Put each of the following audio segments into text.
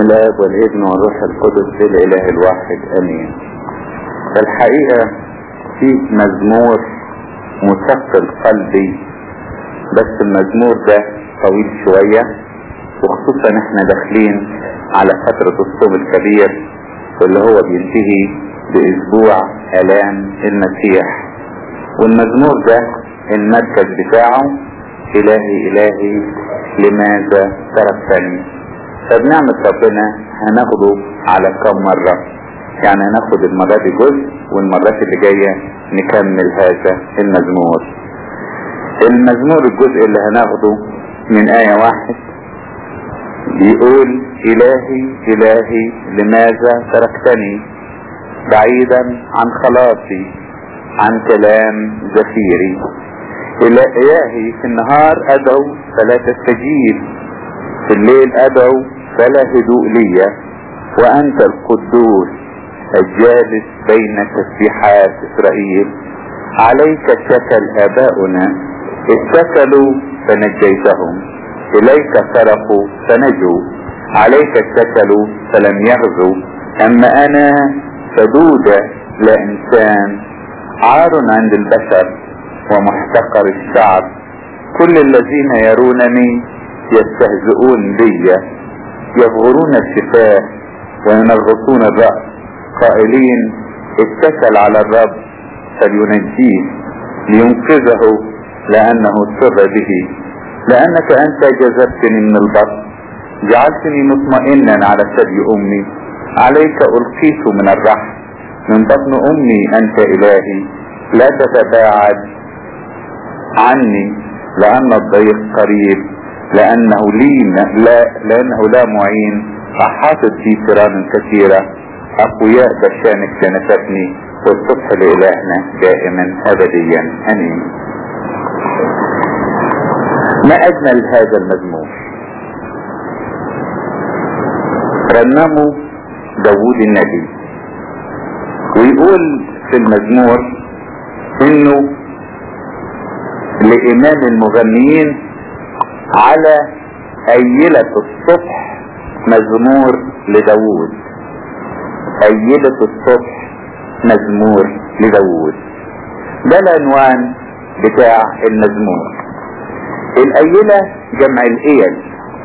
الاب والابن والروح القدس الاله الواحد امين الحقيقة في مزمور مثقل قلبي بس المزمور ده طويل شوية وخصوصا احنا داخلين على فترة الصوم الكبير واللي هو بينتهي باسبوع الام المسيح والمزمور ده المركز بتاعه الهي الهي لماذا تركتني فبنعمة ربنا هناخده على كم مرة يعني هناخد المرة دي جزء والمرات اللي جاية نكمل هذا المزمور المزمور الجزء اللي هناخده من آية واحد بيقول إلهي إلهي لماذا تركتني بعيدا عن خلاصي عن كلام زفيري إلهي في النهار أدعو فلا تستجيب في الليل أدعو فلا هدوء لي وأنت القدوس الجالس بين تسبيحات إسرائيل عليك اتكل آباؤنا اتكلوا فنجيتهم إليك صرفوا فنجوا عليك اتكلوا فلم يغزوا أما أنا فدودة لا إنسان عار عند البشر ومحتقر الشعب كل الذين يرونني يستهزئون بي يبغرون الشفاه وينغصون الرأس قائلين اتكل على الرب فلينجيه لينقذه لأنه سر به لأنك أنت جذبتني من البطن جعلتني مطمئنا على ثدي أمي عليك ألقيت من الرحم من بطن أمي أنت إلهي لا تتباعد عني لأن الضيق قريب لأنه لي لا لأنه لا معين أحاطت في فيران كثيرة أقوياء بشانك كنفتني والصبح لإلهنا دائما أبديا أمين ما أجمل هذا المزمور رنموا داوود النبي ويقول في المزمور انه لإمام المغنيين على أيلة الصبح مزمور لداوود أيلة الصبح مزمور لداوود ده العنوان بتاع المزمور الأيلة جمع الإيل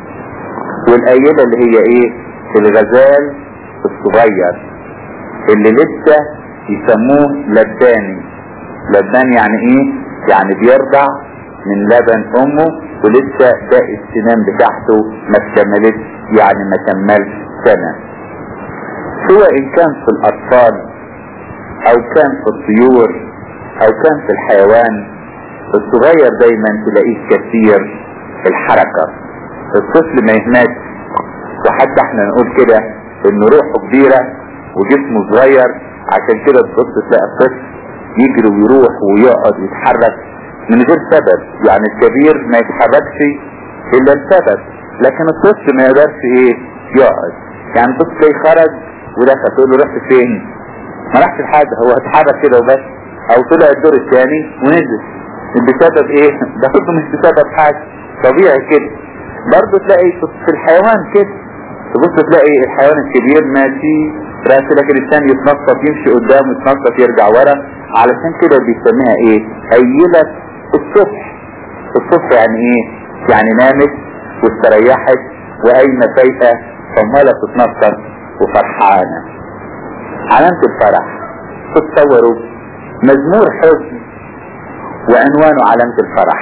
والأيلة اللي هي إيه الغزال الصغير اللي لسه يسموه لباني لبان يعني إيه يعني بيرضع من لبن أمه ولسه باقي السنان بتاعته ما تكملتش يعني ما كملش سنة سواء إن كان في الأطفال أو كان في الطيور أو كان في الحيوان الصغير دايما تلاقيه كثير الحركة الطفل ما يهمش وحتى احنا نقول كده انه روحه كبيرة وجسمه صغير عشان كده تبص تلاقي الطفل يجري ويروح ويقعد ويتحرك من غير سبب يعني الكبير ما يتحركش الا السبب لكن الطفل ما يقدرش ايه يقعد يعني الطفل تلاقيه خرج ودخل تقول له رحت فين ما راحش لحاجه هو اتحرك كده وبس او طلع الدور الثاني ونزل بسبب ايه ده برضه مش بسبب حاجه طبيعي كده برضه تلاقي في الحيوان كده تبص تلاقي الحيوان الكبير ماشي راسه لكن الثاني يتنطط يمشي قدام يتنطط يرجع ورا علشان كده بيسميها ايه ايلة الصبح الصبح يعني ايه يعني نامت واستريحت وقايمة فايقة فمالة تتنطط وفرحانة علامة الفرح تتصوروا مزمور حزن وعنوانه علامة الفرح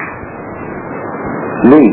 ليه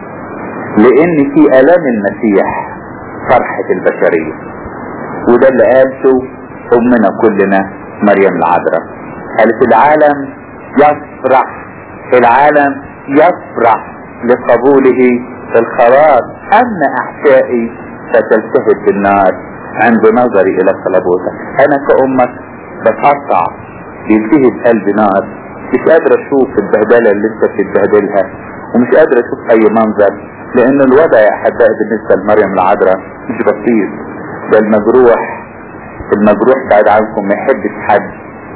لان في الام المسيح فرحة البشرية وده اللي قالته امنا كلنا مريم العذراء قالت العالم يفرح العالم يفرح لقبوله في الخلاص اما احشائي فتلتهب بالنار عند نظري الى صلبوتك انا كأمك بتقطع بيلتهب قلبي نار مش قادر اشوف البهدلة اللي انت بتتبهدلها ومش قادر اشوف اي منظر لان الوضع يا احبائي بالنسبة لمريم العذراء مش بسيط ده المجروح المجروح بعد عنكم ما يحبش حد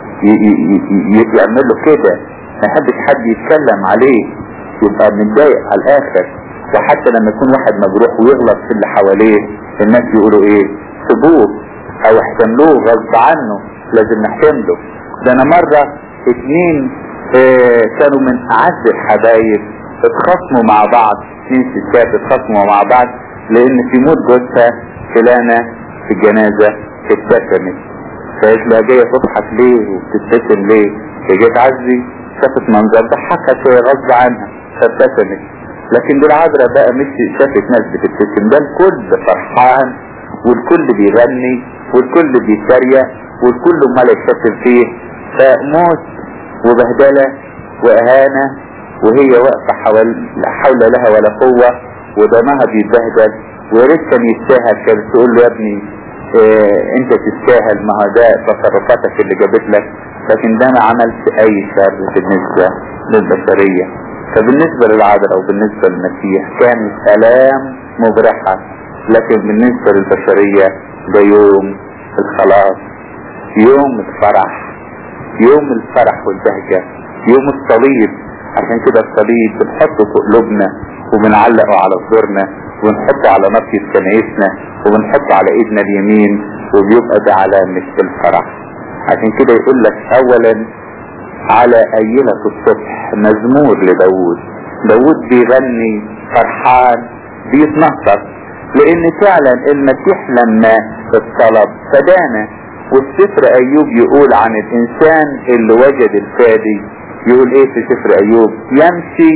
يعمل له كده ما يحبش حد يتكلم عليه يبقى متضايق على الاخر وحتى لما يكون واحد مجروح ويغلط في اللي حواليه الناس يقولوا ايه سيبوه او احتملوه غصب عنه لازم نحتمله ده انا مرة اتنين اه كانوا من اعز الحبايب اتخاصموا مع بعض اتنين ستات اتخاصموا مع بعض لان في موت جوزها فلانة في الجنازة ابتسمت فقالت لها جاية تضحك ليه وبتبتسم ليه هي جاية تعزي شافت منظر ضحكها شوية غصب عنها فابتسمت لكن دي العذراء بقى مش شافت ناس بتبتسم ده الكل فرحان والكل بيغني والكل بيتريق والكل امال يشتم فيه فموت وبهدلة واهانة وهي واقفة حول لا حول لها ولا قوة ودمها بيتبهدل ويا ريت كان يستاهل كانت تقول له يا ابني اه انت تستاهل ما هو ده تصرفاتك اللي جابت لك لكن ده ما عملش اي شر بالنسبة للبشرية فبالنسبة للعذراء وبالنسبة للمسيح كانت الام مبرحة لكن بالنسبة للبشرية ده يوم الخلاص يوم الفرح يوم الفرح والبهجة يوم الصليب عشان كده الصليب بنحطه في قلوبنا وبنعلقه على صدورنا ونحطه على نقية كنايسنا وبنحطه على ايدنا اليمين وبيبقى ده علامة الفرح عشان كده يقول لك اولا على ايلة الصبح مزمور لداود داود بيغني فرحان بيتنطط لان فعلا المسيح لما الطلب فدانا والسفر ايوب يقول عن الانسان اللي وجد الفادي يقول ايه في سفر ايوب يمشي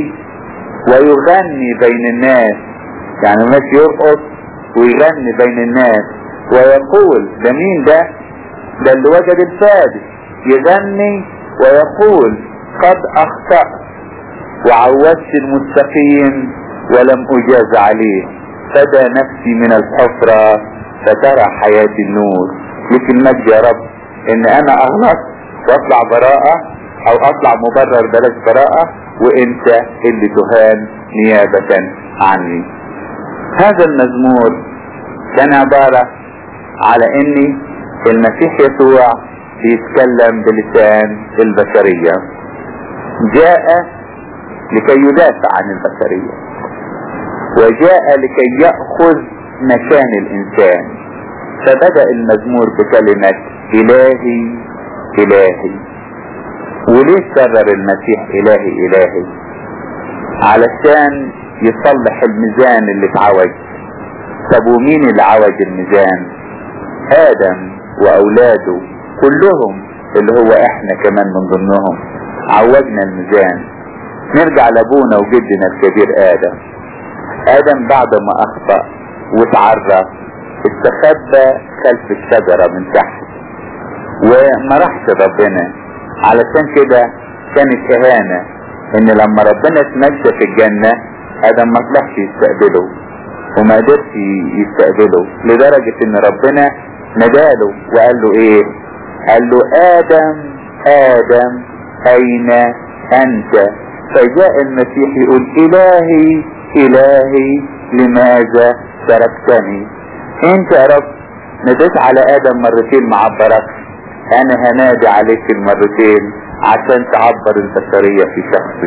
ويغني بين الناس يعني ماشي يرقص ويغني بين الناس ويقول ده مين ده ده اللي وجد الفادي يغني ويقول قد اخطأت وعودت المستقيم ولم اجاز عليه فدى نفسي من الحفرة فترى حياتي النور لك المجد يا رب ان انا اغلط واطلع براءة او اطلع مبرر بلاش براءة وانت اللي تهان نيابة عني هذا المزمور كان عبارة على ان المسيح يسوع بيتكلم بلسان البشرية جاء لكي يدافع عن البشرية وجاء لكي يأخذ مكان الإنسان فبدأ المزمور بكلمة إلهي إلهي وليه كرر المسيح إلهي إلهي علشان يصلح الميزان اللي اتعوج طب ومين اللي عوج الميزان آدم وأولاده كلهم اللي هو احنا كمان من ضمنهم عوجنا الميزان نرجع لابونا وجدنا الكبير آدم آدم بعد ما أخطأ وتعرف استخبى خلف الشجرة من تحت وما راحش ربنا علشان كده كانت إهانة إن لما ربنا اتمشى في الجنة آدم ما طلعش يستقبله وما قدرش يستقبله لدرجة إن ربنا ناداله وقال له إيه؟ قال له آدم آدم أين أنت؟ فجاء المسيح يقول إلهي إلهي لماذا تركتني انت يا رب ناديت على ادم مرتين ما عبركش انا هنادي عليك المرتين عشان تعبر البشرية في شخصي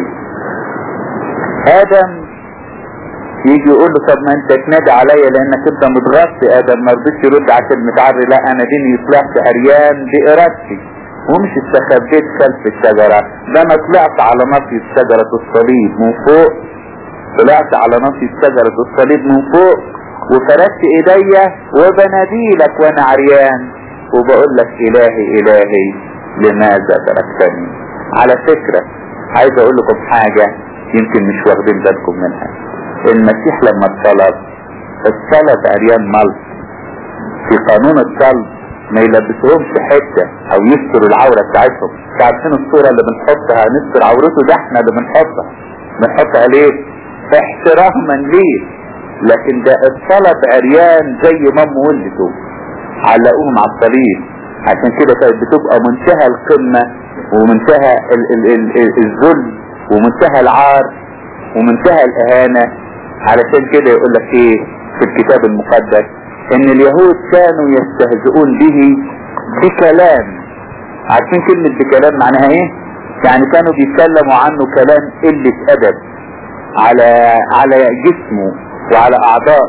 ادم يجي يقول له طب ما انت تنادي عليا لانك انت متغطي ادم ما رضيتش يرد عشان متعري لا انا ديني طلعت عريان بارادتي ومش استخبيت خلف الشجرة ده انا طلعت على نصية شجرة الصليب من فوق طلعت على نصية شجرة الصليب من فوق وفردت ايديا وبناديلك وانا عريان وبقول لك الهي الهي لماذا تركتني على فكرة عايز اقول لكم حاجة يمكن مش واخدين بالكم منها المسيح لما اتصلب اتصلب عريان ملط في قانون الصلب ما يلبسهمش حتة او يستروا العورة بتاعتهم عارفين الصورة اللي بنحطها نستر عورته ده احنا اللي بنحطها بنحطها ليه احتراما ليه لكن ده اتصلب عريان زي ما امه ولدته علقوهم على الصليب عشان كده كانت بتبقى منتهى القمة ومنتهى ال ال ال الذل ومنتهى العار ومنتهى الاهانة علشان كده يقول لك ايه في الكتاب المقدس ان اليهود كانوا يستهزئون به بكلام عارفين كلمة بكلام معناها ايه يعني كانوا بيتكلموا عنه كلام قلة ادب على على جسمه وعلى اعضائه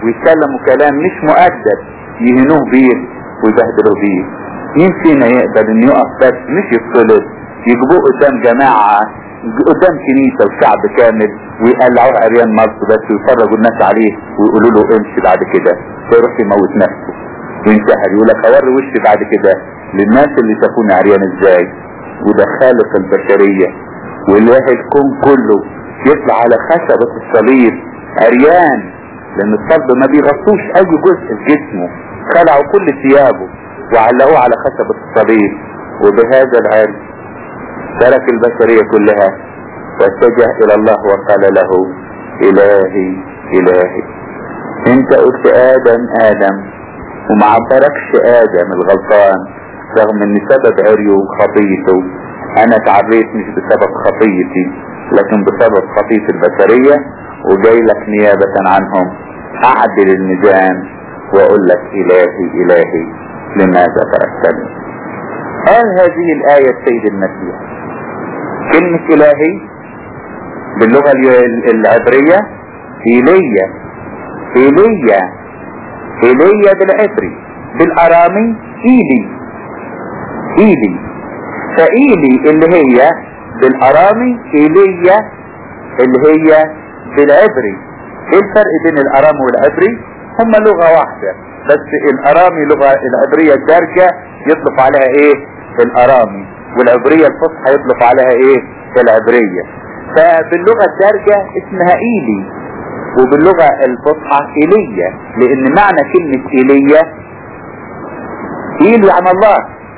ويتكلموا كلام مش مؤدب يهنوه بيه ويبهدلوه بيه مين فينا يقبل انه يقف بس مش يطلب يجيبوه قدام جماعة قدام كنيسة وشعب كامل ويقلعوه عريان مصر بس ويفرجوا الناس عليه ويقولوا له امشي بعد كده فيروح يموت نفسه وينتحر يقول لك اوري وشي بعد كده للناس اللي شافوني عريان ازاي وده خالق البشرية واله الكون كله يطلع على خشبة الصليب عريان لان الصلب ما بيغطوش اي جزء في جسمه خلعوا كل ثيابه وعلقوه على خشبة الصليب وبهذا العلم ترك البشرية كلها واتجه الى الله وقال له الهي الهي انت قلت ادم ادم وما عبركش ادم الغلطان رغم ان سبب عريه وخطيته انا اتعريت مش بسبب خطيتي لكن بسبب خطية البشرية وجاي لك نيابة عنهم اعدل الميزان واقول لك الهي الهي لماذا تركتني قال هذه الآية السيد المسيح كلمة الهي باللغة العبرية ايليا ايليا ايليا بالعبري بالارامي ايلي ايلي فايلي اللي هي بالارامي ايليا اللي هي بالعبري ايه الفرق بين الارامي والعبري هما لغة واحدة بس الارامي لغة العبرية الدارجة يطلق عليها ايه الارامي والعبرية الفصحى يطلق عليها ايه العبرية فباللغة الدارجة اسمها ايلي وباللغة الفصحى ايلية لان معنى كلمة ايلية ايل يعني الله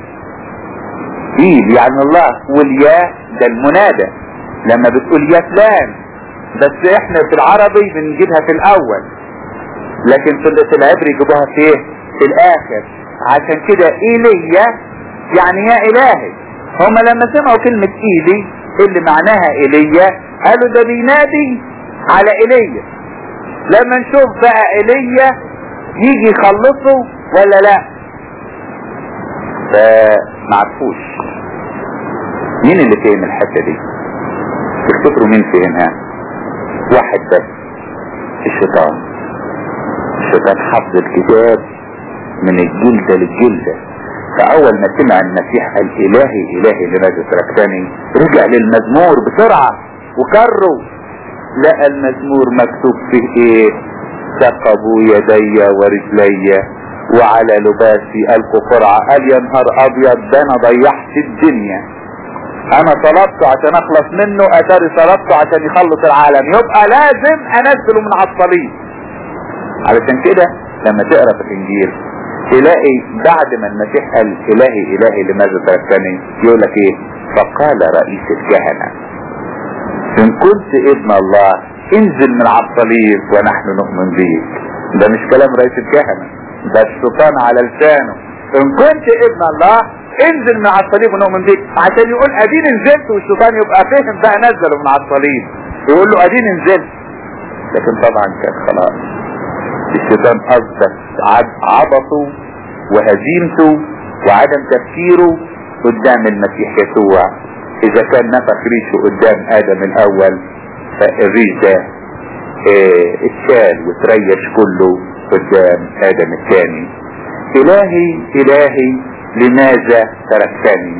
ايل يعني الله والياء ده المنادى لما بتقول يا فلان بس احنا في العربي بنجيبها في الاول لكن في العبري يجيبوها في ايه في الاخر عشان كده ايليا يعني يا الهي هما لما سمعوا كلمة ايلي اللي معناها ايليا قالوا ده بينادي على ايليا لما نشوف بقى ايليا يجي يخلصه ولا لا فمعرفوش مين اللي فهم الحتة دي تفتكروا مين فهمها واحد بس الشيطان الشيطان حفظ الكتاب من الجلدة للجلدة فأول ما سمع المسيح قال إلهي إلهي لماذا تركتني رجع للمزمور بسرعة وكروا لقى المزمور مكتوب فيه إيه ثقبوا يدي ورجلي وعلى لباسي ألقوا قرعة قال يا نهار أبيض ده أنا ضيعت الدنيا أنا طلبته عشان أخلص منه أتاري طلبته عشان يخلص العالم يبقى لازم أنزله من على الصليب علشان كده لما تقرا في الانجيل تلاقي بعد ما المسيح قال الهي الهي لماذا تركتني يقول لك ايه فقال رئيس الكهنة ان كنت ابن الله انزل من على الصليب ونحن نؤمن بيك ده مش كلام رئيس الكهنة ده الشيطان على لسانه ان كنت ابن الله انزل من على الصليب ونؤمن بيك عشان يقول اديني نزلت والشيطان يبقى فهم بقى نزله من على الصليب يقول له اديني نزلت لكن طبعا كان خلاص الشيطان أصبح عبطه وهزيمته وعدم تفكيره قدام المسيح يسوع إذا كان نفخ ريشه قدام آدم الأول فالريش ده اه اتشال وتريش كله قدام آدم الثاني إلهي إلهي لماذا تركتني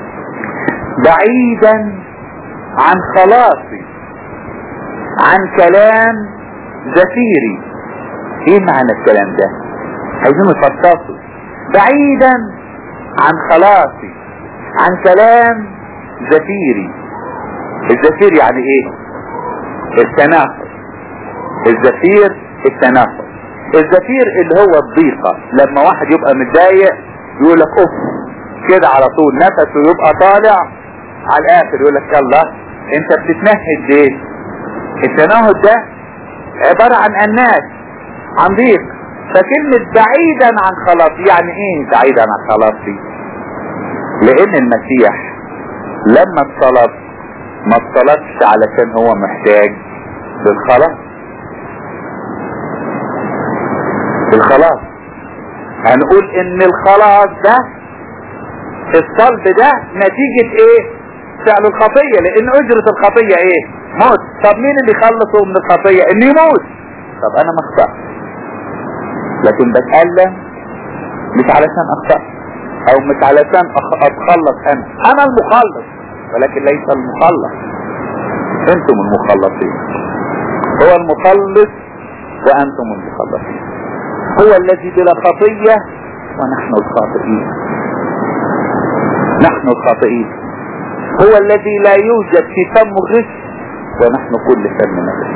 بعيدا عن خلاصي عن كلام زفيري ايه معنى الكلام ده عايزين نفصصه بعيدا عن خلاصي عن كلام زفيري الزفير يعني ايه التنافس الزفير التنافس الزفير اللي هو الضيقة لما واحد يبقى متضايق يقول لك اوف كده على طول نفسه يبقى طالع على الاخر يقول لك يلا انت بتتنهد ليه التنهد ده عبارة عن الناس عن ضيق فكلمة بعيدا عن خلاصي يعني ايه بعيدا عن خلاصي لان المسيح لما اتصلب ما اتصلبش علشان هو محتاج للخلاص الخلاص هنقول ان الخلاص ده الصلب ده نتيجة ايه فعل الخطية لان اجرة الخطية ايه موت طب مين اللي يخلصه من الخطية انه يموت طب انا ما اخطأت لكن بتألم مش علشان اخطأ او مش علشان أخ- اتخلص انا انا المخلص ولكن ليس المخلص انتم المخلصين هو المخلص وانتم المخلصين هو الذي بلا خطية ونحن الخاطئين نحن الخاطئين هو الذي لا يوجد في فم غش ونحن كل فم نغش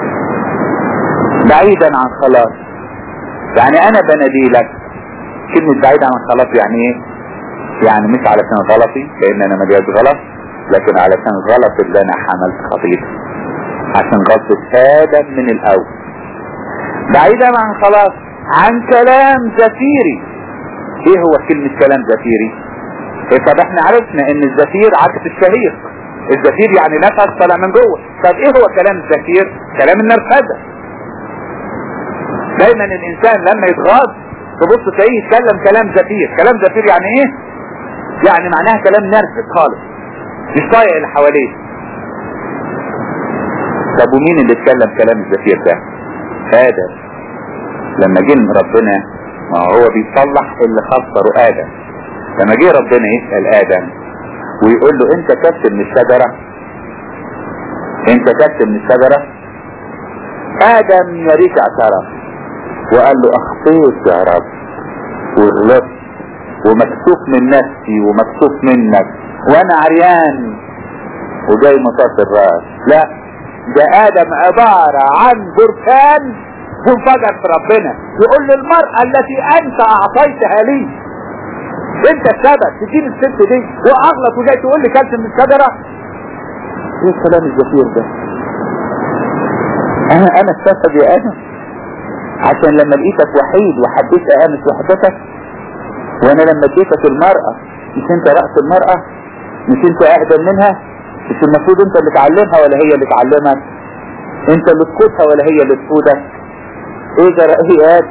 بعيدا عن خلاص يعني انا بنادي لك كلمة بعيدا عن خلاص يعني ايه يعني مش علشان غلطي لان انا ملياش غلط لكن علشان غلط اللي انا حملت خطيئتي عشان غلطة ادم من الاول بعيدا عن خلاص عن كلام زفيري ايه هو كلمة كلام زفيري إيه طب احنا عرفنا ان الزفير عكس الشهيق الزفير يعني نفس طالع من جوه طب ايه هو كلام الزفير كلام النرفزة دايما الانسان لما يتغاظ تبص تلاقيه يتكلم كلام زفير كلام زفير يعني ايه يعني معناها كلام نرفز خالص مش طايق اللي حواليه طب ومين اللي اتكلم كلام الزفير ده ادم لما جه ربنا ما هو بيصلح اللي خسره ادم لما جه ربنا يسأل ادم ويقول له انت كبت من الشجرة انت كبت من الشجرة ادم يا ريت اعترف وقال له اخطيت يا رب وغلطت ومكسوف من نفسي ومكسوف منك وانا عريان وجاي مصاص الراس لا ده ادم عبارة عن بركان منفجر في ربنا يقول للمرأة التي انت اعطيتها لي انت السبب تجيب الست دي واغلط وجاي تقول لي كلت من الشجرة ايه الكلام الزفير ده انا انا السبب يا ادم عشان لما لقيتك وحيد وحبيت اامس وحدتك وانا لما اديتك المرأة مش انت رأس المرأة مش انت اقدم منها مش المفروض انت اللي تعلمها ولا هي اللي تعلمك انت اللي تقودها ولا هي اللي تقودك ايه ده رأيات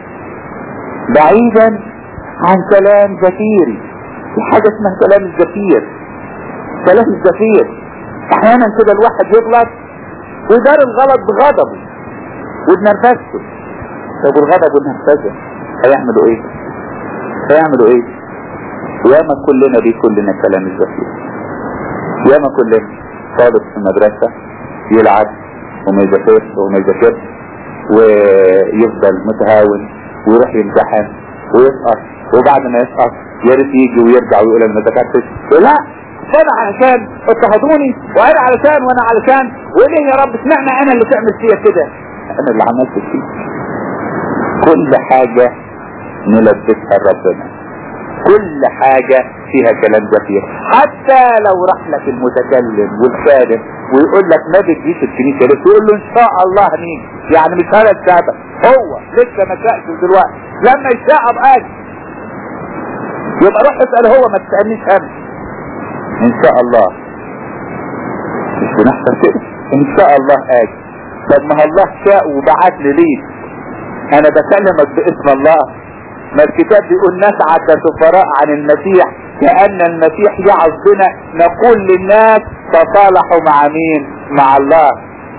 بعيدا عن كلام زفيري في حاجة اسمها كلام الزفير كلام الزفير احيانا كده الواحد يغلط ويدار الغلط بغضبه وبنرفزته طب الغضب والنرفزة هيعملوا ايه هيعملوا ايه ياما كلنا بيكون لنا كلام الزفير ياما كلنا طالب في المدرسة يلعب وما يذاكرش وما يذاكرش ويفضل متهاون ويروح يمتحن ويسقط وبعد ما يسقط يا ريت يجي ويرجع ويقول انا ما ذاكرتش لا انا علشان اضطهدوني وانا علشان وانا علشان وليه يا رب اشمعنى انا اللي تعمل فيا كده انا اللي عملت فيه كل حاجة نلبسها لربنا كل حاجة فيها كلام زفير حتى لو راح لك المتكلم والخادم ويقول لك ما بتجيش الكنيسة ليه تقول له ان شاء الله مين يعني مش هذا السبب هو لسه ما شاءش دلوقتي لما يشاء اجي يبقى روح اسأل هو ما تسألنيش انا ان شاء الله مش بنحصل كده ان شاء الله اجي طب ما الله شاء وبعت لي ليك انا بكلمك باسم الله ما الكتاب بيقول نسعد كسفراء عن المسيح كأن المسيح يعظ بنا نقول للناس تصالحوا مع مين مع الله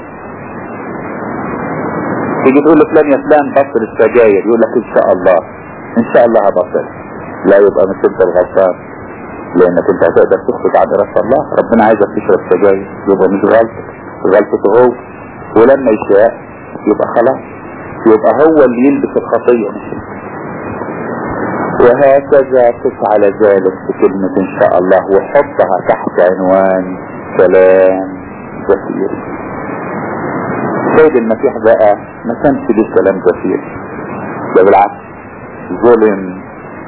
تيجي تقول لفلان يا فلان بطل السجاير يقول لك ان شاء الله ان شاء الله هبطل لا يبقى مش انت الغلطان لانك انت هتقدر تخرج عن رأس الله ربنا عايزك تشرب سجاير يبقى مش غلطك غلطته هو ولما يشاء يبقى خلاص يبقى هو اللي يلبس الخطية مش انت وهكذا تفعل ذلك بكلمة ان شاء الله وحطها تحت عنوان كلام زفير سيد المسيح بقى ما كانش ليه كلام زفير ده بالعكس ظلم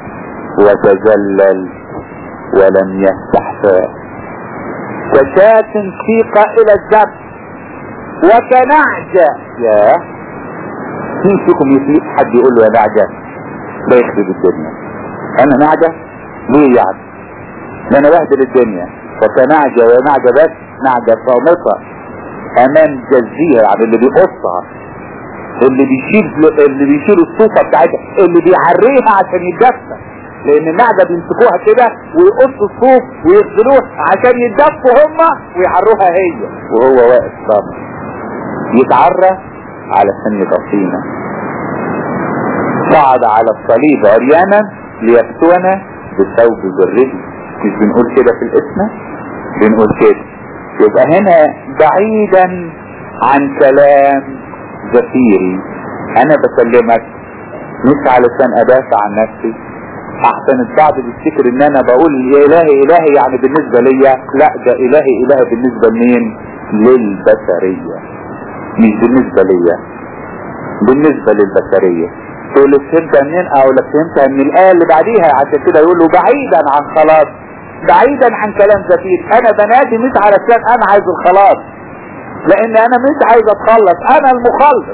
وتذلل ولم يفتح فاه كشاة سيق الى الذبح وكنعجة يا مين فيكم يسيق حد يقول له يا نعجة لا يخرب الدنيا انا نعجة ليه يعني ده انا بهدل الدنيا وكنعجة ويا نعجة بس نعجة صامتة امام جزيرة يعني اللي بيقصها اللي بيشيل اللي بيشيل الصوفة بتاعتها اللي بيعريها عشان يتدفى لان النعجة بيمسكوها كده ويقصوا الصوف ويغسلوه عشان يتدفوا هما ويعروها هي وهو واقف صامت يتعرى علشان يغطينا صعد على الصليب عريانا ليكسونا بثوب ذرته مش بنقول كده في الاسم بنقول كده يبقى هنا بعيدا عن كلام زفيري انا بكلمك مش علشان ادافع عن نفسي احسن البعض بيفتكر ان انا بقول يا الهي الهي يعني بالنسبة ليا لا ده الهي الهي بالنسبة لمين للبشرية مش بالنسبة ليا بالنسبة للبشرية تقول لي فهمتها منين او لا فهمتها من الايه اللي بعديها عشان كده يقول له بعيدا عن خلاص بعيدا عن كلام زفير انا بنادي مش علشان انا عايز الخلاص لان انا مش عايز اتخلص انا المخلص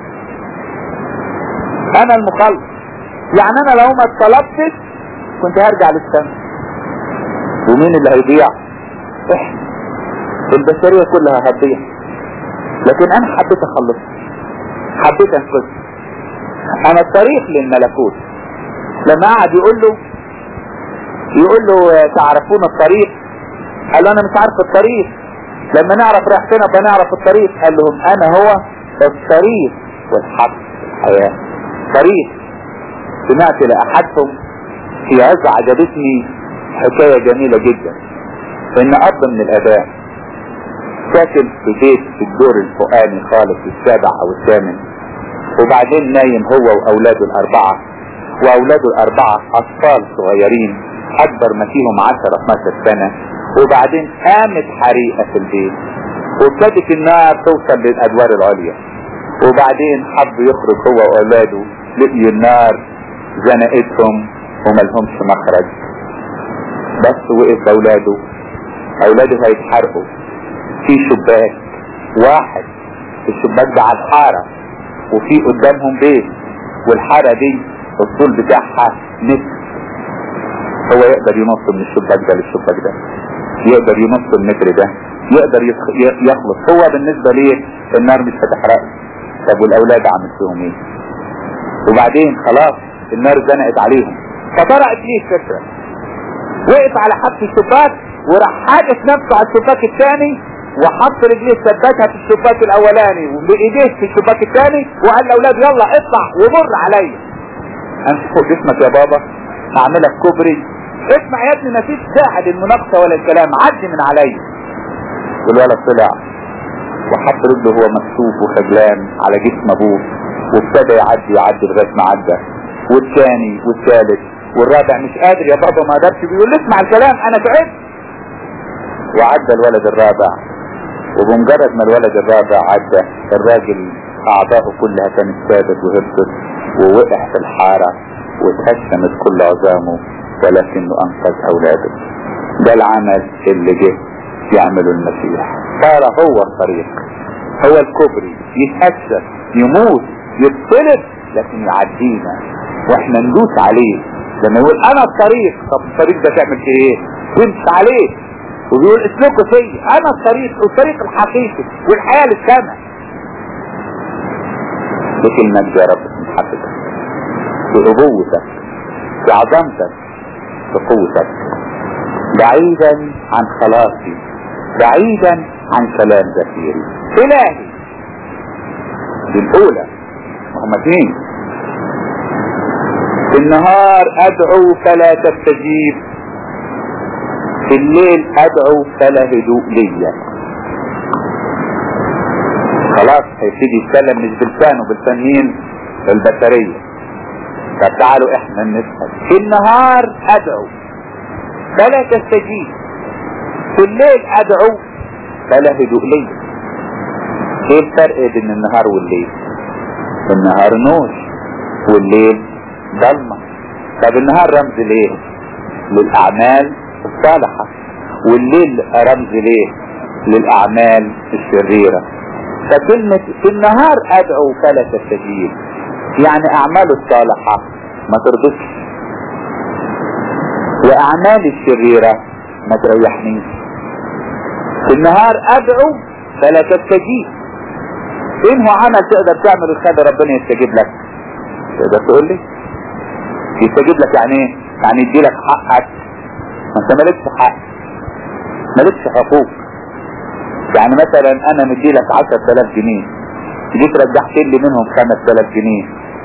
انا المخلص يعني انا لو ما اتطلبتش كنت هرجع للسماء ومين اللي هيضيع احنا البشرية كلها هتضيع لكن انا حبيت اخلص حبيت انقذ انا الطريق للملكوت لما قعد يقول له يقول له تعرفون الطريق قال له انا مش عارف الطريق لما نعرف رايح فين ابقى نعرف الطريق قال لهم انا هو الطريق والحق الحياة طريق سمعت لأحدهم في عز عجبتني حكاية جميلة جدا ان اب من الاباء ساكن في بيت في الدور الفوقاني خالص السابع او الثامن وبعدين نايم هو واولاده الاربعة واولاده الاربعة اطفال صغيرين اكبر ما فيهم 10 12 سنة وبعدين قامت حريقة في البيت وابتدت النار توصل للادوار العليا وبعدين حب يخرج هو واولاده لقي النار زنقتهم وملهمش مخرج بس وقف اولاده اولاده هيتحرقوا في شباك واحد الشباك ده على الحارة وفي قدامهم بيت والحارة دي الطول بتاعها متر هو يقدر ينط من الشباك ده للشباك ده يقدر ينط المتر ده يقدر يخلص هو بالنسبة ليه النار مش هتحرقه طب والاولاد عمل فيهم ايه وبعدين خلاص النار زنقت عليهم فطرقت ليه الفكرة وقف على حد الشباك وراح حادث نفسه على الشباك الثاني وحط رجليه ثبتها في الشباك الاولاني وبايديه في الشباك الثاني وقال لاولاده يلا اطلع ومر عليا امسك فوق جسمك يا بابا اعملك كوبري اسمع يا ابني مفيش ساعد المناقشه ولا الكلام عدي من عليا والولد طلع وحط رجله هو مكسوف وخجلان على جسم ابوه وابتدى يعدي يعدي لغايه ما عدى والثاني والثالث والرابع مش قادر يا بابا ما قدرش بيقول لي اسمع الكلام انا تعبت وعدى الولد الرابع وبمجرد ما الولد الرابع عدى الراجل اعضاءه كلها كانت ثابت وهبطت ووقع في الحارة واتهشمت كل عظامه ولكنه انقذ اولاده ده العمل اللي جه يعمله المسيح صار هو الطريق هو الكوبري يتهشم يموت يطلب لكن يعدينا واحنا ندوس عليه لما يقول انا الطريق طب الطريق ده تعمل فيه ايه تمشي عليه وبيقول اسلكوا فيا انا الطريق الطريق الحقيقي والحياة للسماء بكلمة يا رب من حقك بأبوتك بعظمتك بقوتك بعيدا عن خلاصي بعيدا عن كلام زفيري الهي دي الاولى هم اثنين في النهار ادعو فلا تستجيب في الليل ادعو فلا هدوء ليا خلاص هيبتدي يتكلم مش بلسانه بلسان مين البشرية طب تعالوا احنا نسأل في النهار ادعو فلا تستجيب في الليل ادعو فلا هدوء ليا ايه الفرق بين النهار والليل النهار نور والليل ضلمة طب النهار رمز ليه للاعمال الصالحة والليل رمز ليه للاعمال الشريرة فكلمة في النهار ادعو فلا تستجيب يعني اعماله الصالحة ما ترضيش واعمالي الشريرة ما تريحنيش في النهار ادعو فلا تستجيب ايه هو عمل تقدر تعمل الخير ربنا يستجيب لك تقدر تقول لي يستجيب لك يعني ايه يعني يدي لك حقك ما انت مالكش حق مالكش حقوق يعني مثلا انا مدي لك 10000 جنيه جيت رجعت لي منهم 5000 جنيه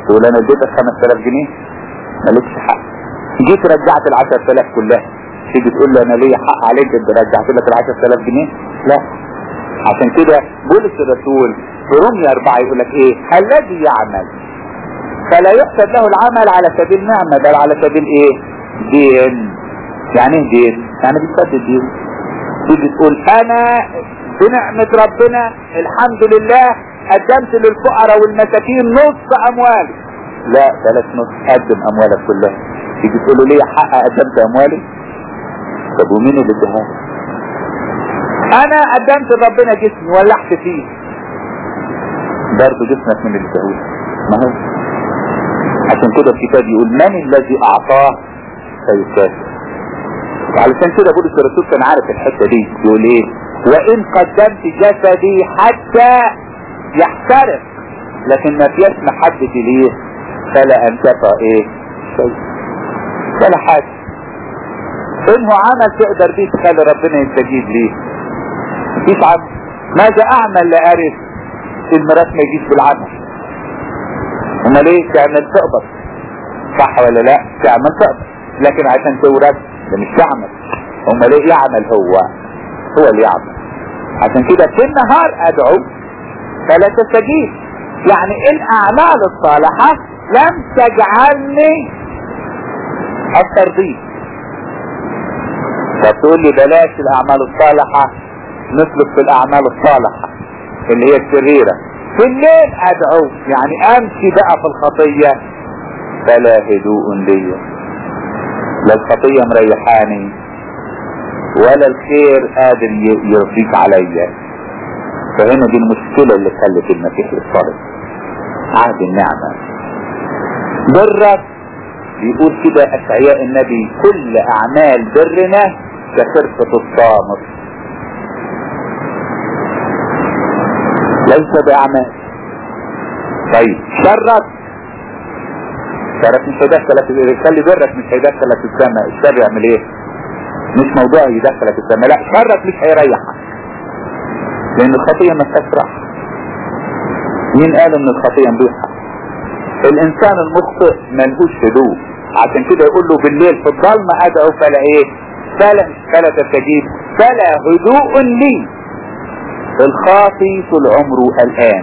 تقول انا اديتك 5000 جنيه مالكش حق جيت رجعت ال 10000 كلها تيجي تقول له انا ليا حق عليك انت رجعت لك ال 10000 جنيه لا عشان كده بولس الرسول في رومية أربعة يقول لك ايه الذي يعمل فلا يحسب له العمل على سبيل نعمة بل على سبيل ايه دين يعني ايه دين يعني بيسدد دين تيجي تقول انا بنعمة ربنا الحمد لله قدمت للفقراء والمساكين نص اموالي لا بلاش نص قدم اموالك كلها تيجي تقول له ليه حق قدمت اموالي طب ومين اللي اداها انا قدمت لربنا جسمي ولحت فيه برضه جسمك من اللي اداهولك ما هو عشان كده الكتاب يقول من الذي اعطاه فيكافئ وعلشان كده بولس الرسول كان عارف الحته دي يقول ايه وان قدمت جسدي حتى يحترق لكن ما فيش محبتي ليه فلا انتفع ايه شيء ولا حاجه انه عمل تقدر بيه تخلي ربنا يستجيب ليه مفيش عمل ماذا اعمل لارث الميراث ما يجيش بالعمل امال ايه تعمل تقبض صح ولا لا تعمل تقبض لكن عشان تورث ده مش تعمل امال ايه يعمل هو هو اللي يعمل عشان كده في النهار ادعو فلا تستجيب يعني الاعمال الصالحة لم تجعلني الترضيب فتقول لي بلاش الاعمال الصالحة نسلك في الاعمال الصالحة اللي هي الشريرة في الليل ادعو يعني امشي بقى في الخطية فلا هدوء لي لا الخطية مريحاني ولا الخير قادر يرضيك عليا فهنا دي المشكلة اللي خلت المسيح يصطرف عهد النعمة برك بيقول كده أشعياء النبي كل أعمال برنا كخرقة الصامت ليس بأعمال طيب شرك شرك مش هيدخلك خلي برك مش هيدخلك السماء الشر يعمل ايه مش موضوع يدخلك السماء لا شرك مش هيريحك لان الخطية ما تفرح مين قال ان الخطية مريحة الانسان المخطئ ملهوش هدوء عشان كده يقول له بالليل في الظلمة ادعو فلا ايه فلا فلا تستجيب فلا هدوء لي الخاطي طول عمره الان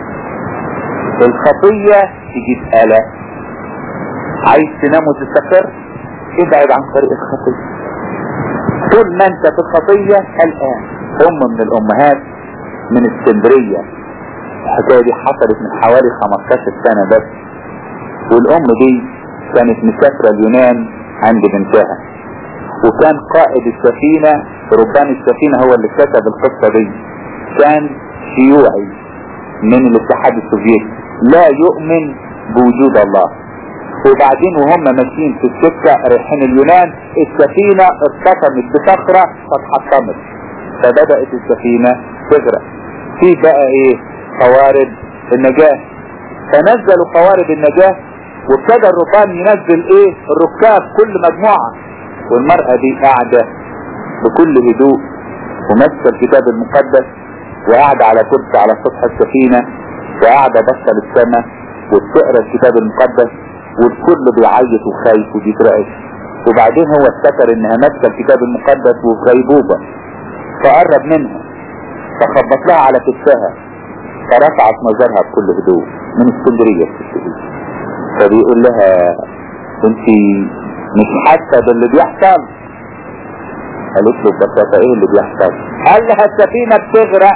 الخطية تجيب آلة عايز تنام وتستقر ابعد عن طريق الخطية طول ما انت في الخطية الان ام من الامهات من اسكندرية الحكاية دي حصلت من حوالي 15 سنة بس والام دي كانت مسافرة اليونان عند بنتها وكان قائد السفينة ربان السفينة هو اللي كتب القصة دي كان شيوعي من الاتحاد السوفيتي لا يؤمن بوجود الله وبعدين وهم ماشيين في السكة رايحين اليونان السفينة اتقمت بصخرة فاتحطمت فبدأت السفينة تغرق في بقى ايه قوارب النجاة فنزلوا قوارب النجاة وابتدى الربان ينزل ايه الركاب كل مجموعة والمرأة دي قاعدة بكل هدوء وماسكة الكتاب المقدس وقاعدة على كرسي على سطح السفينة وقاعدة بصة للسماء وبتقرا الكتاب المقدس والكل بيعيط وخايف وبيترعش وبعدين هو افتكر انها ماسكة الكتاب المقدس وفي غيبوبة فقرب منها فخبط لها على كتفها فرفعت نظرها بكل هدوء من اسكندرية فبيقول لها انت مش حاسة باللي بيحصل قالت له ببساطة ايه اللي بيحصل قال لها السفينة بتغرق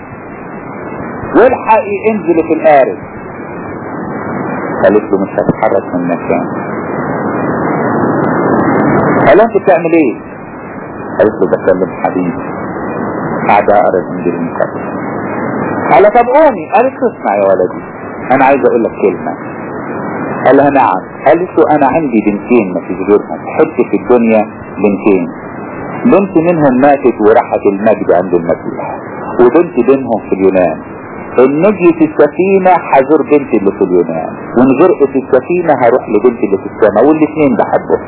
والحقي انزلي في القارب قالت له مش هتحرك من مكان قال انت بتعمل ايه قالت له بكلم حبيبي قاعد اقرا الانجيل المقدس قال طب قومي قالت له اسمع يا ولدي انا عايز اقول لك كلمة قال لها نعم قالت له انا عندي بنتين ما فيش غيرهم حتة في الدنيا بنتين بنت منهم ماتت وراحت المجد عند المسيح وبنت بينهم في اليونان ان نجيت السفينة هزور بنتي اللي في اليونان وان غرقت السفينة هروح لبنتي اللي في السماء والاثنين بحبهم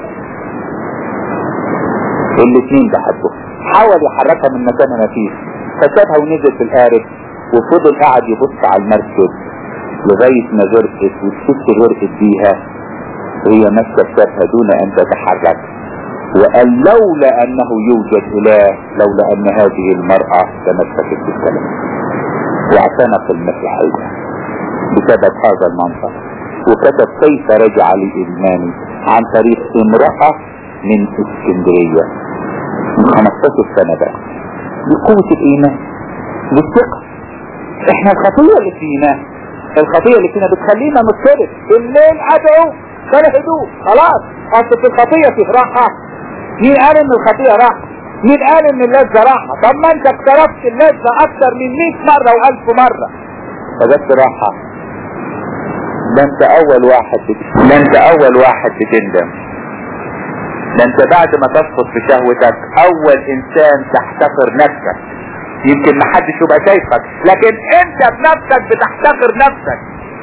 الاثنين بحبهم حاول يحركها من مكانها ما فيش فسابها ونزل في القارب وفضل قاعد يبص على المركب لغاية ما غرقت والست غرقت بيها هي ماسكة كتابها دون ان تتحرك وقال لولا انه يوجد اله لولا ان هذه المرأة تمسكت بالكلام واعتنق المسيحية بسبب هذا المنظر وكتب كيف رجع لإيماني عن طريق امرأة من اسكندرية من 15 سنة بقى بقوة الإيمان بالثقة احنا الخطية اللي فينا الخطية اللي فينا بتخلينا نضطرب الليل ادعو فلا هدوء خلاص اصل في الخطية فيه راحة مين قال ان الخطية راحة مين قال ان اللذة راحة طب ما انت اقتربت اللذة اكتر من 100 مرة و1000 مرة فبس راحة ده انت اول واحد بت- ده انت اول واحد بتندم ده انت بعد ما تسقط في شهوتك اول انسان تحتقر نفسك يمكن محدش يبقى شايفك لكن انت بنفسك بتحتقر نفسك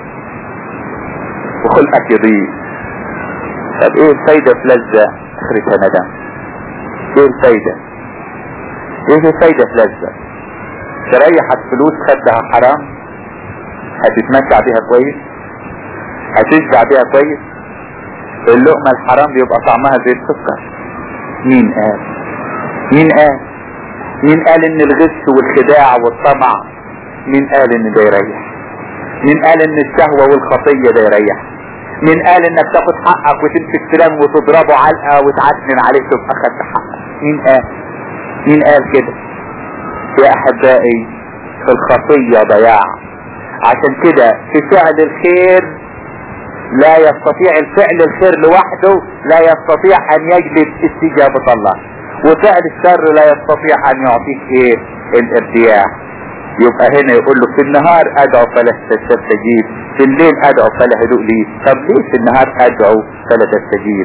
وخلقك يضيق طب ايه الفايدة في لذة اخرتها ندم ايه الفايدة ايه الفايدة في لذة تريحك فلوس خدها حرام هتتمتع بيها كويس هتشبع بيها كويس اللقمة الحرام بيبقى طعمها زي السكر مين قال مين قال مين قال ان الغش والخداع والطمع مين قال ان ده يريح مين قال ان الشهوة والخطية ده يريح مين قال انك تاخد حقك وتمسك فلان وتضربه علقة وتعتمن عليه تبقى خدت حقك مين قال مين قال كده يا احبائي في الخطية ضياع عشان كده في فعل الخير لا يستطيع الفعل الخير لوحده لا يستطيع ان يجلب استجابة الله وفعل الشر لا يستطيع ان يعطيك ايه الارتياح يبقى هنا يقول له في النهار ادعو فلا تستجيب في الليل ادعو فلا هدوء لي طب ليه في النهار ادعو فلا تستجيب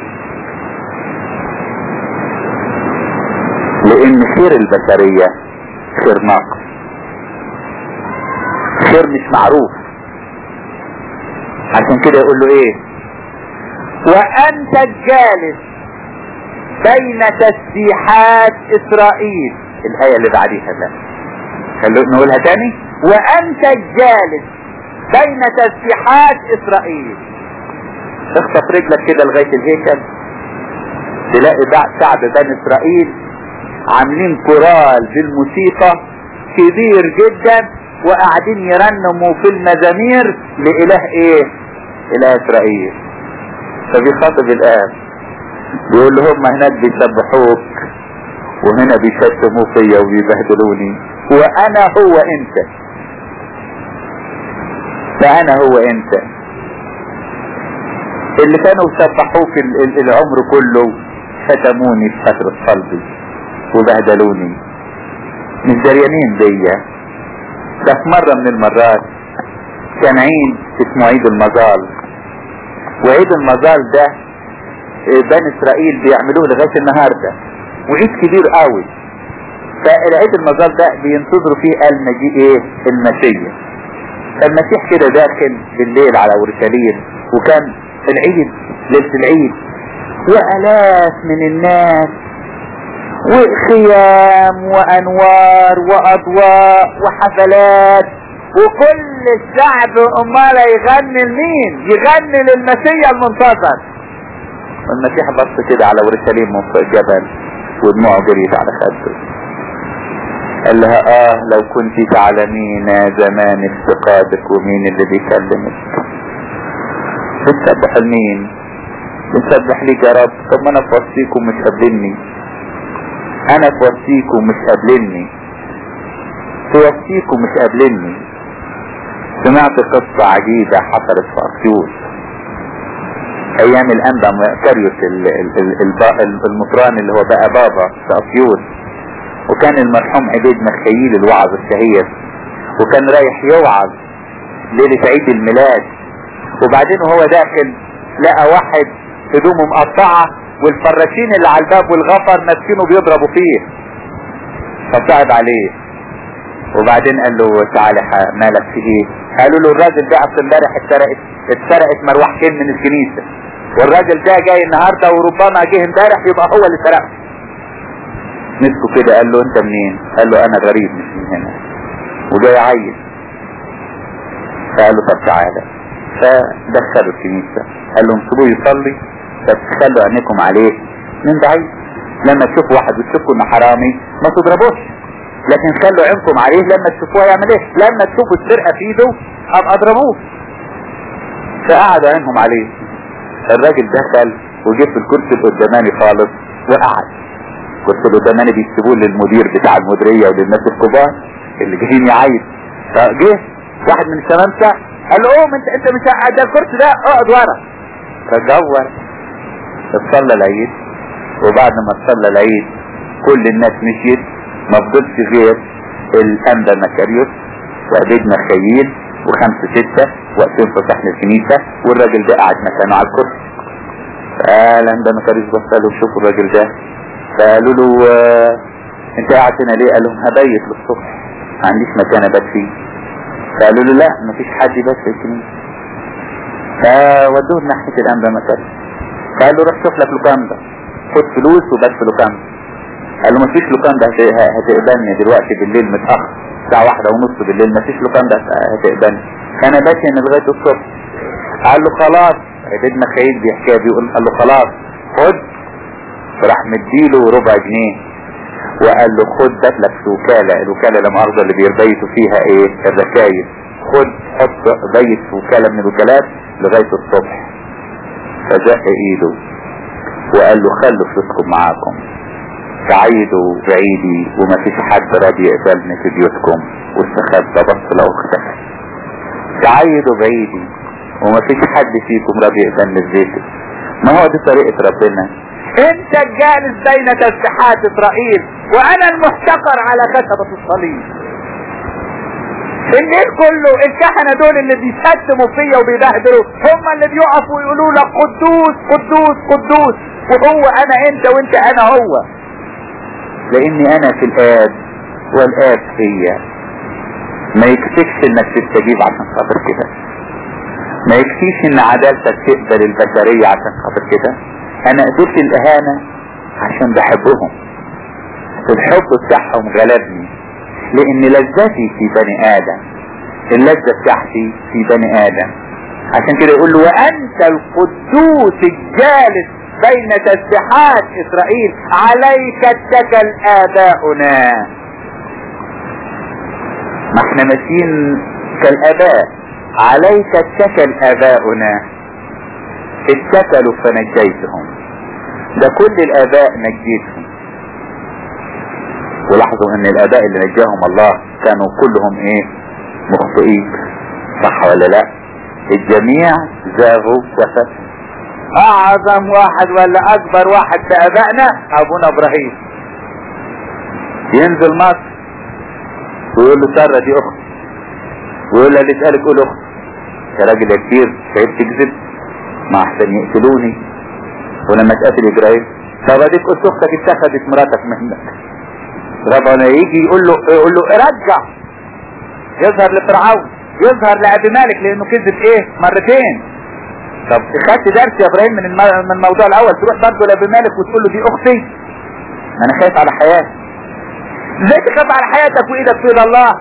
لان خير البشرية خير ناقص خير مش معروف عشان كده يقول له ايه وانت الجالس بين تسبيحات اسرائيل الايه اللي بعديها ده خلونا نقولها تاني وانت الجالس بين تسبيحات اسرائيل اخطف رجلك كده لغايه الهيكل تلاقي بع- شعب بني اسرائيل عاملين كورال بالموسيقى كبير جدا وقاعدين يرنموا في المزامير لإله ايه إله إسرائيل فبيخاطب الآن بيقول له هم هناك بيسبحوك وهنا بيشتموا فيا وبيبهدلوني وأنا هو أنت فأنا هو أنت اللي كانوا يسبحوك ال- ال- العمر كله شتموني في فترة صلبي وبهدلوني مش دريانين بيا ده في مرة من المرات كان عيد اسمه عيد المظال وعيد المظال ده آه، بني اسرائيل بيعملوه لغاية النهاردة وعيد كبير قوي فالعيد المظال ده بينتظروا فيه المجيء ايه المسيح المسيح كده داخل بالليل على اورشليم وكان العيد ليلة العيد والاف من الناس وخيام وانوار واضواء وحفلات وكل الشعب امال يغني لمين يغني للمسيح المنتظر والمسيح بص كده على اورشليم من فوق الجبل ودموعه جريت على خده قال لها اه لو كنت تعلمين زمان افتقادك ومين اللي بيكلمك بتسبح لمين بتسبح ليك يا رب طب ما انا في وسطيكم مش قابلني انا في وسطيكم مش قابلني في وسطيكم مش قابلني سمعت قصة عجيبة حصلت في أسيوط أيام الأنبا كاريوس ال- ال- ال- الب- ال- المطران اللي هو بقى بابا في أسيوط وكان المرحوم عبيد مخيل الوعظ الشهير وكان رايح يوعظ ليلة عيد الميلاد وبعدين وهو داخل لقى واحد هدومه مقطعة والفراشين اللي على الباب والغفر ماسكينه بيضربوا فيه فصعب عليه وبعدين قال له تعالى ح- مالك في ايه قالوا له الراجل ده اصل امبارح اتسرقت اتسرقت مروحتين من الكنيسة والراجل ده جاي النهاردة وربما جه امبارح يبقى هو اللي سرقه مسكه كده قال له انت منين قال له انا غريب مش من هنا وجاي عيل فقالوا طب تعالى فدخلوا الكنيسة قال لهم سيبوه يصلي بس خلوا عينيكم عليه من بعيد لما تشوفوا واحد وتشوفوا انه حرامي ما تضربوش لكن خلوا عينكم عليه لما تشوفوه يعمل ايه لما تشوفوا السرقة في ايده ابقى اضربوه فقعدوا عينهم عليه الراجل دخل وجه في الكرسي القداماني خالص وقعد الكرسي القداماني بيسيبوه للمدير بتاع المديرية وللناس الكبار اللي جايين يعيد فجه واحد من الشمامسة قال له قوم انت انت مش قاعد ده الكرسي ده اقعد ورا فدور اتصلى العيد وبعد ما تصلى العيد كل الناس مشيت ما فضلش غير الانبا مكاريوس وعبيد مخيل وخمسة ستة واقفين في صحن الكنيسة والراجل ده قاعد مكانه على الكرسي فالانبا مكاريوس بص له شوفوا الراجل ده فقالوا له اه انت قاعد هنا ليه قال لهم هبيت للصبح ما عنديش مكان ابات فيه فقالوا له لا مفيش حد يبات في الكنيسة فودوه ناحية الانبا مكاريوس فقال له روح شوف لك لوكاندا خد فلوس وبات في لوكاندا قال له مفيش لوكاندا هتقبلني دلوقتي بالليل متأخر الساعة واحدة ونص بالليل مفيش لوكاندا هتقبلني فانا باشي هنا لغاية الصبح قال له خلاص عبيد مخيل بيحكيها بيقول قال له خلاص خد فراح مديله ربع جنيه وقال له خد بات لك في وكالة الوكالة لما أرضى اللي بيربيتوا فيها ايه الركايب خد حط بيت في وكالة من الوكالات لغاية الصبح فزق ايده وقال له خلوا فلوسكم معاكم تعيدوا بعيدي وما فيش حد راضي يقبلني في بيوتكم واستخبى بص لو اختفى تعيدوا بعيدي وما فيش حد فيكم راضي يقبلني في بيتي ما هو دي طريقة ربنا انت الجالس بين تسبيحات اسرائيل وانا المحتقر على خشبة الصليب الليل كله الكهنة دول اللي بيشتموا فيا وبيبهدلوا هم اللي بيقفوا ويقولوا لك قدوس قدوس قدوس وهو انا انت وانت انا هو لاني انا في الاب والاب فيا ما يكفيكش انك تستجيب عشان خاطر كده ما يكفيش ان عدالتك تقبل البشرية عشان خاطر كده انا قدرت الاهانة عشان بحبهم الحب بتاعهم غلبني لان لذتي في بني ادم اللذة بتاعتي في بني ادم عشان كده يقول له وانت القدوس الجالس بين تسبيحات اسرائيل عليك اتكل اباؤنا ما احنا ماشيين كالاباء عليك اتكل اباؤنا اتكلوا فنجيتهم ده كل الاباء نجيتهم ولاحظوا ان الاباء اللي نجاهم الله كانوا كلهم ايه مخطئين صح ولا لا الجميع زاغوا وفسدوا اعظم واحد ولا اكبر واحد في ابائنا ابونا ابراهيم ينزل مصر ويقول له سارة دي اخت ويقول لها اللي اسألك قول اخت يا راجل يا كبير شايف تكذب ما احسن يقتلوني ولما تقتل ابراهيم طب اديك قلت اختك اتخذت مراتك منك ربنا يجي يقول له يقول له ارجع يظهر لفرعون يظهر لابي مالك لانه كذب ايه مرتين طب خدت درس يا ابراهيم من من الموضوع الاول تروح برضه لابي مالك وتقول له دي اختي ما انا خايف على حياتي ازاي تخاف على حياتك وايدك في ايد الله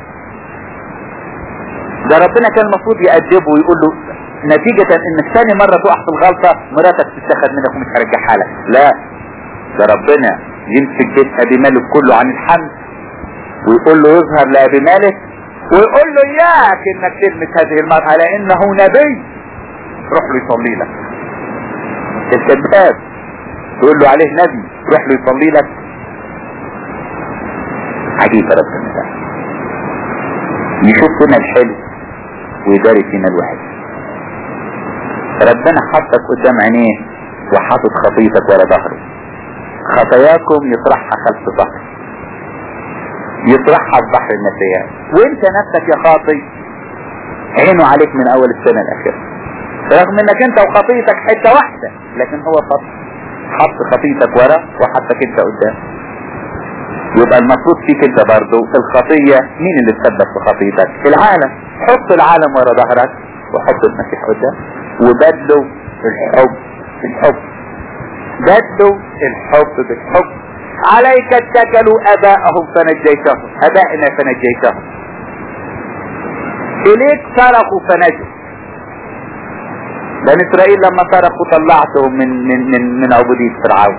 ده ربنا كان المفروض يأدبه ويقول له نتيجة انك ثاني مرة تقع في الغلطة مراتك تتخذ منك ومش هرجعها لك لا ده ربنا يمسك بيت ابي مالك كله عن الحمد ويقول له يظهر لابي مالك ويقول له اياك انك تلمس هذه المرأة لانه نبي روح له يصلي لك الكذاب تقول له عليه نبي روح له يصلي لك عجيب ربنا ده يشوف فينا الحلو ويداري فينا الوحش ربنا حطك قدام عينيه وحاطط خطيتك ورا ظهره خطاياكم يطرحها خلف ظهر يطرحها في بحر النسيان وانت نفسك يا خاطي عينه عليك من اول السنة الاخيرة رغم انك انت وخطيتك حتة واحدة لكن هو خط حط خطيتك ورا وحطك انت قدام يبقى المفروض فيك انت برضو الخطية مين اللي تسبب في خطيتك العالم حط العالم ورا ظهرك وحط المسيح قدام وبدلوا الحب الحب بدلوا الحب بالحب عليك اتكلوا اباءهم فنجيتهم ابائنا فنجيتهم اليك صرخوا فنجوا بني اسرائيل لما صرخوا طلعتهم من من من من عبودية فرعون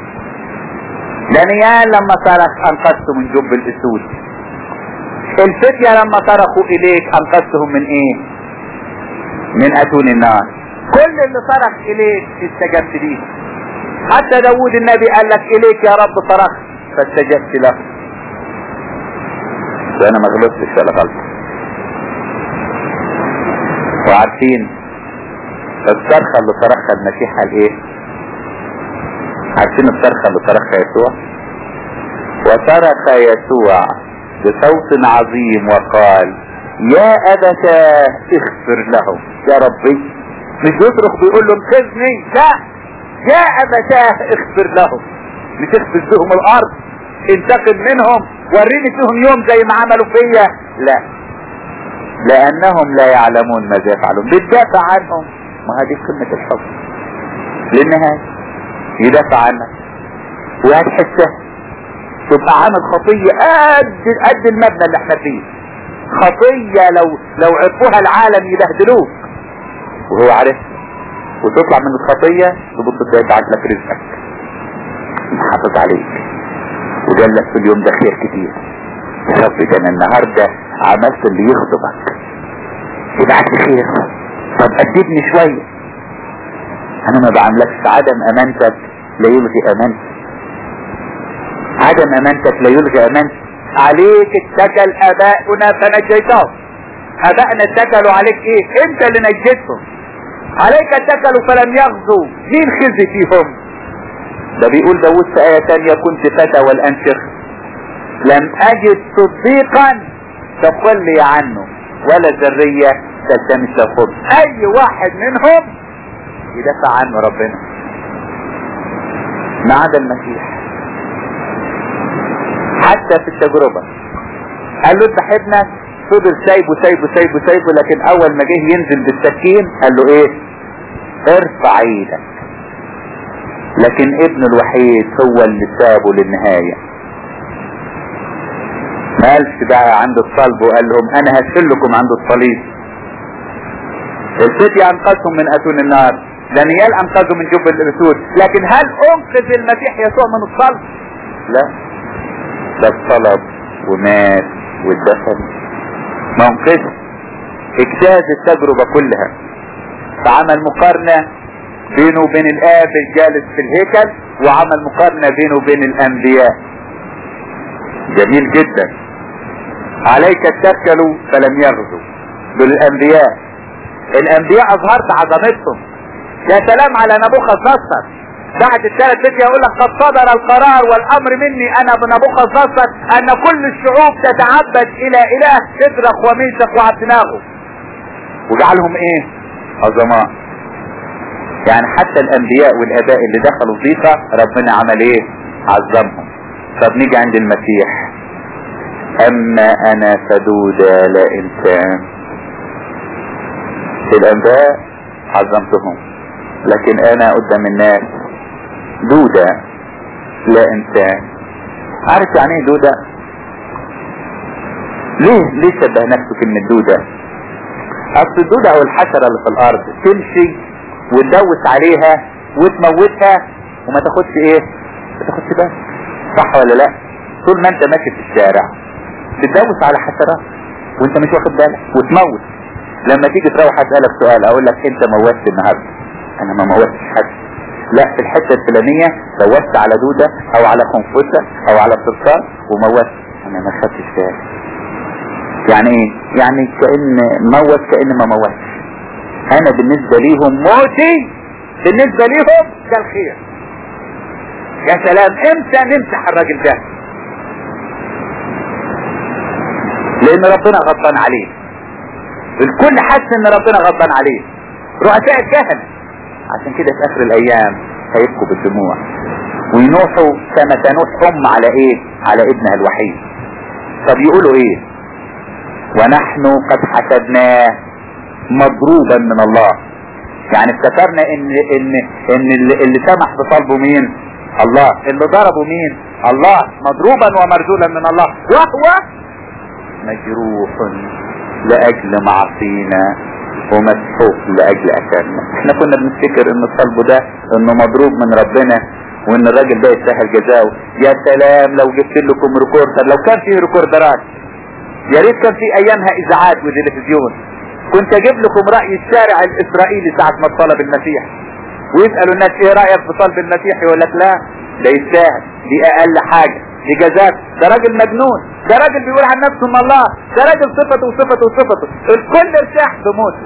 دانيال لما صرخ انقذته من جب الاسود الفتية لما صرخوا اليك انقذتهم من ايه من اتون النار كل اللي صرخ اليك استجبت ليه حتى داود النبي قال لك اليك يا رب صرخت فاستجبت له وانا ما غلطتش ولا غلط وعارفين الصرخة اللي صرخها المسيح قال ايه عارفين الصرخة اللي صرخها يسوع وصرخ يسوع بصوت عظيم وقال يا أبتاه اغفر لهم يا ربي مش يصرخ بيقول له انقذني لا يا أبتاه اغفر لهم مش اغفر بهم الأرض انتقم منهم وريني فيهم يوم زي ما عملوا فيا لا لأنهم لا يعلمون ماذا يفعلون بتدافع عنهم ما هذه قمة الحب للنهاية يدافع عنك وهتحسها تبقى عامل خطية قد قد المبنى اللي احنا فيه خطية لو لو عرفوها العالم يبهدلوك وهو عارفها وتطلع من الخطية تبص تلاقي بعت لك رزقك محافظ عليك وقال لك في اليوم ده خير كتير يا رب ده انا النهارده عملت اللي يغضبك يبعت لي خير طب ادبني شوية انا ما بعملكش عدم امانتك لا يلغي امانتك عدم امانتك لا يلغي امانتك عليك اتكل اباؤنا فنجيتهم ابائنا اتكلوا عليك ايه انت اللي نجيتهم عليك اتكلوا فلم يغزوا مين خزي فيهم ده بيقول داود في آية تانية كنت فتى والآن شيخ لم أجد صديقا تقل لي عنه ولا ذرية تلتمس الخبز أي واحد منهم يدافع عنه ربنا ما عدا المسيح حتى في التجربة قال له انت حبنا فضل سايبه سايبه سايبه سايبه لكن اول ما جه ينزل بالسكين قال له ايه ارفع ايدك لكن ابنه الوحيد هو اللي سابه للنهاية ما قالش بقى عند الصلب وقال لهم انا هشلكم عند الصليب الفتي انقذهم من اتون النار دانيال انقذه من جب الاسود لكن هل انقذ المسيح يسوع من الصلب لا ده الصلب ومات واتدفن ما انقذ اجتاز التجربة كلها فعمل مقارنة بينه وبين الآب الجالس في الهيكل وعمل مقارنة بينه وبين الأنبياء جميل جدا عليك اتكلوا فلم يغزوا دول الأنبياء الأنبياء أظهرت عظمتهم يا سلام على نبوخذ نصر بعد الثلاث بيت يقول لك قد صدر القرار والامر مني انا بنبوخذ نصر ان كل الشعوب تتعبد الى اله تدرخ وميشك وعبدناغو وجعلهم ايه عظماء يعني حتى الانبياء والاباء اللي دخلوا ضيقة ربنا عمل ايه عظمهم طب نيجي عند المسيح اما انا فدودا لا انسان الانباء عظمتهم لكن انا قدام الناس دودة لا انسان عارف يعني ايه دودة ليه ليه شبه نفسه كلمة دودة اصل الدودة او الحشرة اللي في الارض تمشي وتدوس عليها وتموتها وما تاخدش ايه ما تاخدش بالك صح ولا لا طول ما انت ماشي في الشارع بتدوس على حشرات وانت مش واخد بالك وتموت لما تيجي تروح اسالك سؤال اقول لك انت موتت النهارده انا ما موتش حد لا في الحته الفلانيه دوست على دوده او على خنفسه او على صرصار وموت انا ما خدتش بالي يعني ايه يعني كان موت كان ما موتش انا بالنسبه ليهم موتي بالنسبه ليهم ده الخير يا سلام امتى نمسح الراجل ده لان ربنا غضبان عليه الكل حس ان ربنا غضبان عليه رؤساء الكهنه عشان كده في اخر الايام هيبكوا بالدموع وينوحوا كما تنوح ام على ايه على ابنها الوحيد طب يقولوا ايه ونحن قد حسبناه مضروبا من الله يعني افتكرنا ان ان ان اللي, اللي سمح بطلبه مين الله اللي ضربه مين الله مضروبا ومرجولا من الله وهو مجروح لأجل معصينا ومسحوق لأجل أثامنا احنا كنا بنفتكر ان الصلب ده انه مضروب من ربنا وان الراجل ده يستاهل جزاؤه يا سلام لو جبت لكم ريكوردر لو كان فيه ريكوردرات يا ريت كان في ايامها اذاعات وتلفزيون كنت اجيب لكم رأي الشارع الاسرائيلي ساعة ما طلب المسيح ويسألوا الناس ايه رأيك في طلب المسيح يقول لك لا ده يستاهل دي اقل حاجة دي جزاء ده راجل مجنون ده راجل بيقول عن نفسه من الله ده راجل صفته وصفته وصفته الكل ارتاح بموته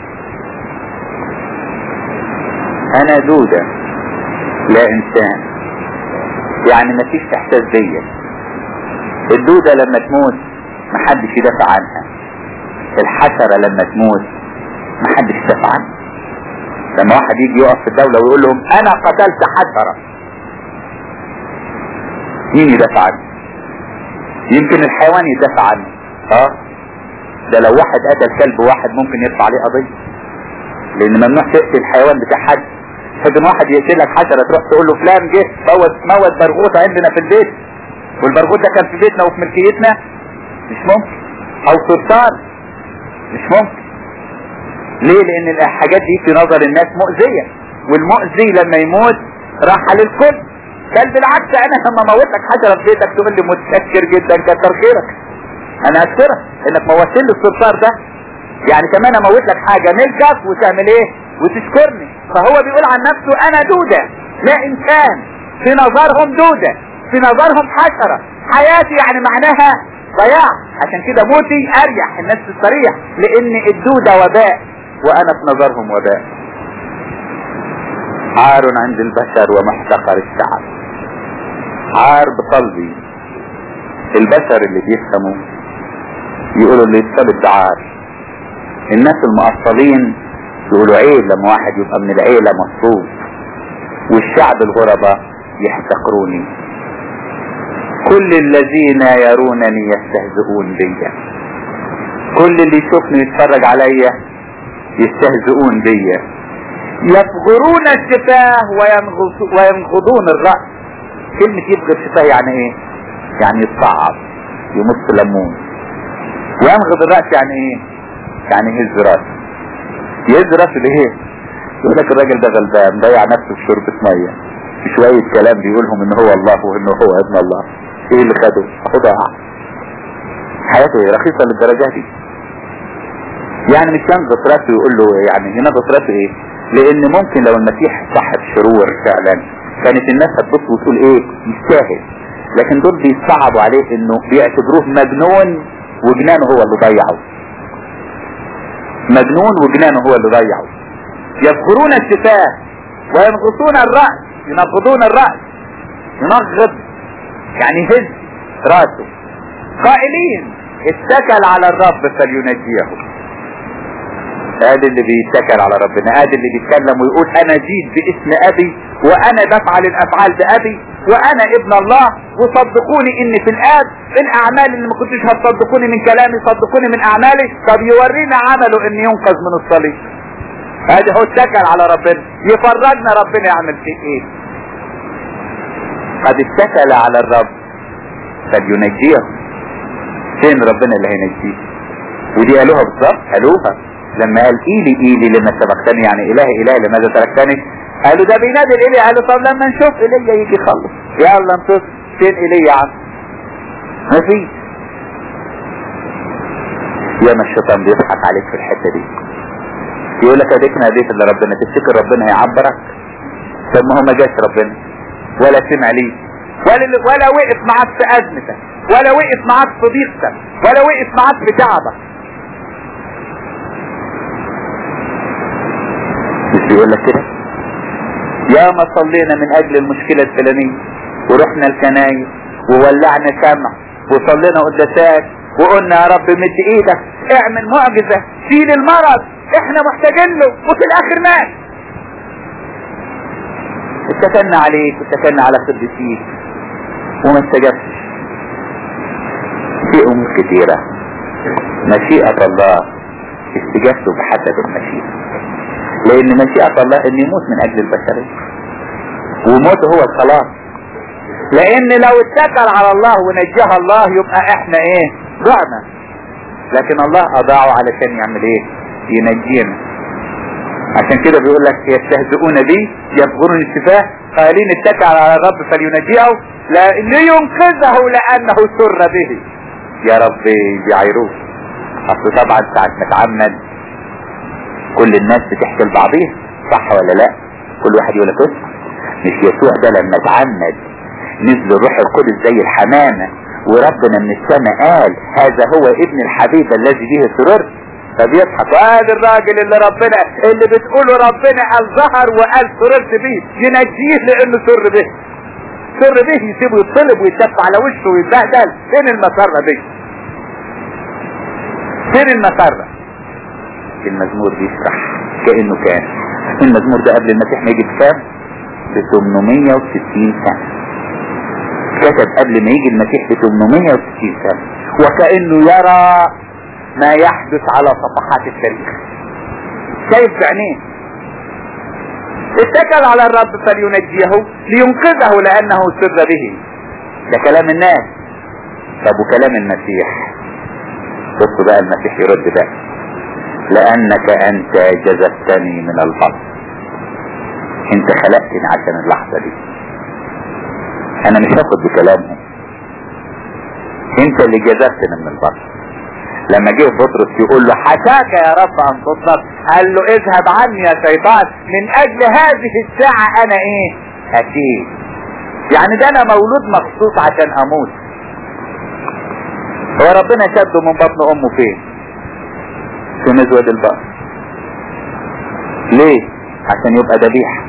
انا دودة لا انسان يعني مفيش احساس بيا الدودة لما تموت محدش يدافع عنها الحشرة لما تموت محدش يدافع عنها لما واحد يجي يقف في الدولة ويقول لهم انا قتلت حشرة مين يدافع عنه يمكن الحيوان يدافع عنه اه ده لو واحد قتل كلب واحد ممكن يرفع عليه قضية لان ممنوع تقتل الحيوان بتاع حد لكن واحد يقتلك حشرة تروح تقول له فلان جه موت موت برغوث عندنا في البيت والبرغوث ده كان في بيتنا وفي ملكيتنا مش ممكن او صرصار مش ممكن ليه لان الحاجات دي في نظر الناس مؤذية والمؤذي لما يموت راح للكل بل بالعكس انا لما موت لك حشرة في بيتك تقول لي متشكر جدا كتر خيرك انا اشكرك انك موتت لي الصرصار ده يعني كمان اموت لك حاجة ملكك وتعمل ايه وتشكرني فهو بيقول عن نفسه انا دودة لا انسان في نظرهم دودة في نظرهم حشرة حياتي يعني معناها ضياع عشان كده موتي اريح الناس تستريح لان الدودة وباء وانا في نظرهم وباء عار عند البشر ومحتقر الشعب عار بقلبي البشر اللي بيفهموا يقولوا اللي يتثبت عار الناس المقصلين يقولوا عيب لما واحد يبقى من العيلة مصروف والشعب الغرباء يحتقروني كل الذين يرونني يستهزئون بي كل اللي يشوفني يتفرج عليا يستهزئون بي يفغرون الشفاه وينغضون الرأس كلمة يفغر شفاه يعني ايه يعني يتصعب يمص ليمون وينغض الرأس يعني ايه يعني يهز راسه يهز راسه ليه يقول لك الراجل ده غلبان ضيع نفسه في شربة مية في شوية كلام بيقولهم ان هو الله وانه هو ابن الله ايه اللي خده اهو ضاع حياته رخيصة للدرجة دي يعني مش ينغط راسه يقول له يعني ينغط راسه ايه لان ممكن لو المسيح صاحب شرور فعلا كانت الناس هتبص وتقول ايه يستاهل لكن دول بيصعبوا عليه انه بيعتبروه مجنون وجنانه هو اللي ضيعه مجنون وجنانه هو اللي ضيعه يفخرون الشفاه وينغصون الرأس ينغضون الرأس ينغض يعني يهز راسه قائلين اتكل على الرب فلينجيه ادي اللي بيتكل على ربنا ادي اللي بيتكلم ويقول انا جيت باسم ابي وانا بفعل الافعال بابي وانا ابن الله وصدقوني ان في الاب الاعمال اللي ما كنتش هتصدقوني من كلامي صدقوني من اعمالي طب يورينا عمله ان ينقذ من الصليب ادي هو اتكل على ربنا يفرجنا ربنا يعمل فيه ايه قد اتكل على الرب فلينجيه فين ربنا اللي هينجيه ودي قالوها بالظبط قالوها لما قال ايلي ايلي لما سبقتني يعني الهي الهي لماذا تركتني قالوا ده بينادي الايلي قالوا طب لما نشوف ايليا يجي يخلص يلا انتصر فين ايليا يا عم مفيش ياما الشيطان بيضحك عليك في الحته دي يقول لك اديك ناديت اللي ربنا تفتكر ربنا هيعبرك طب ما هو ما جاش ربنا ولا سمع ليك ولا ولا وقف معاك في ازمتك ولا وقف معاك في ضيقتك ولا وقف معاك في تعبك مش بيقول لك كده يا ما صلينا من اجل المشكلة الفلانية ورحنا الكنايس وولعنا شمع وصلينا قداسات وقلنا يا رب مد ايدك اعمل معجزة شيل المرض احنا محتاجين له وفي الاخر مات اتكلنا عليك واتكلنا على قدسيك وما استجبتش في امور كثيرة مشيئة الله استجابته بحسب المشيئة لان مشيئة الله ان يموت من اجل البشرية وموته هو الخلاص لان لو اتكل على الله ونجاه الله يبقى احنا ايه ضعنا لكن الله اضاعه علشان يعمل ايه ينجينا عشان كده بيقول لك يستهزئون بي يبغون الشفاه قائلين اتكل على الرب فلينجيه لينقذه لانه سر به يا رب بيعيروه اصل طبعا ساعة ما اتعمد كل الناس بتحكي لبعضيها صح ولا لا كل واحد يقول لك اسمع مش يسوع ده لما اتعمد نزل الروح القدس زي الحمامة وربنا من السماء قال هذا هو ابن الحبيب الذي به سررت فبيضحك وهذا الراجل اللي ربنا اللي بتقوله ربنا قال ظهر وقال سررت بيه ينجيه لانه سر به سر به يسيبه يطلب ويتف على وشه ويتبهدل فين المسرة دي فين المسرة المزمور بيشرح كأنه كان المزمور ده قبل المسيح ما يجي بكام ب 860 سنة كتب قبل ما يجي المسيح ب 860 سنة وكأنه يرى ما يحدث على صفحات التاريخ شايف بعينيه اتكل على الرب فلينجيه لينقذه لانه سر به ده كلام الناس طب وكلام المسيح بص بقى المسيح يرد بقى لانك انت جذبتني من البطن انت خلقتني عشان اللحظة دي انا مش هاخد بكلامهم انت اللي جذبتني من البطن لما جه بطرس يقول له حشاك يا رب ان تطلق قال له اذهب عني يا شيطان من اجل هذه الساعة انا ايه اتيت يعني ده انا مولود مخصوص عشان اموت هو ربنا شده من بطن امه فين في مزود البقر ليه عشان يبقى ذبيحه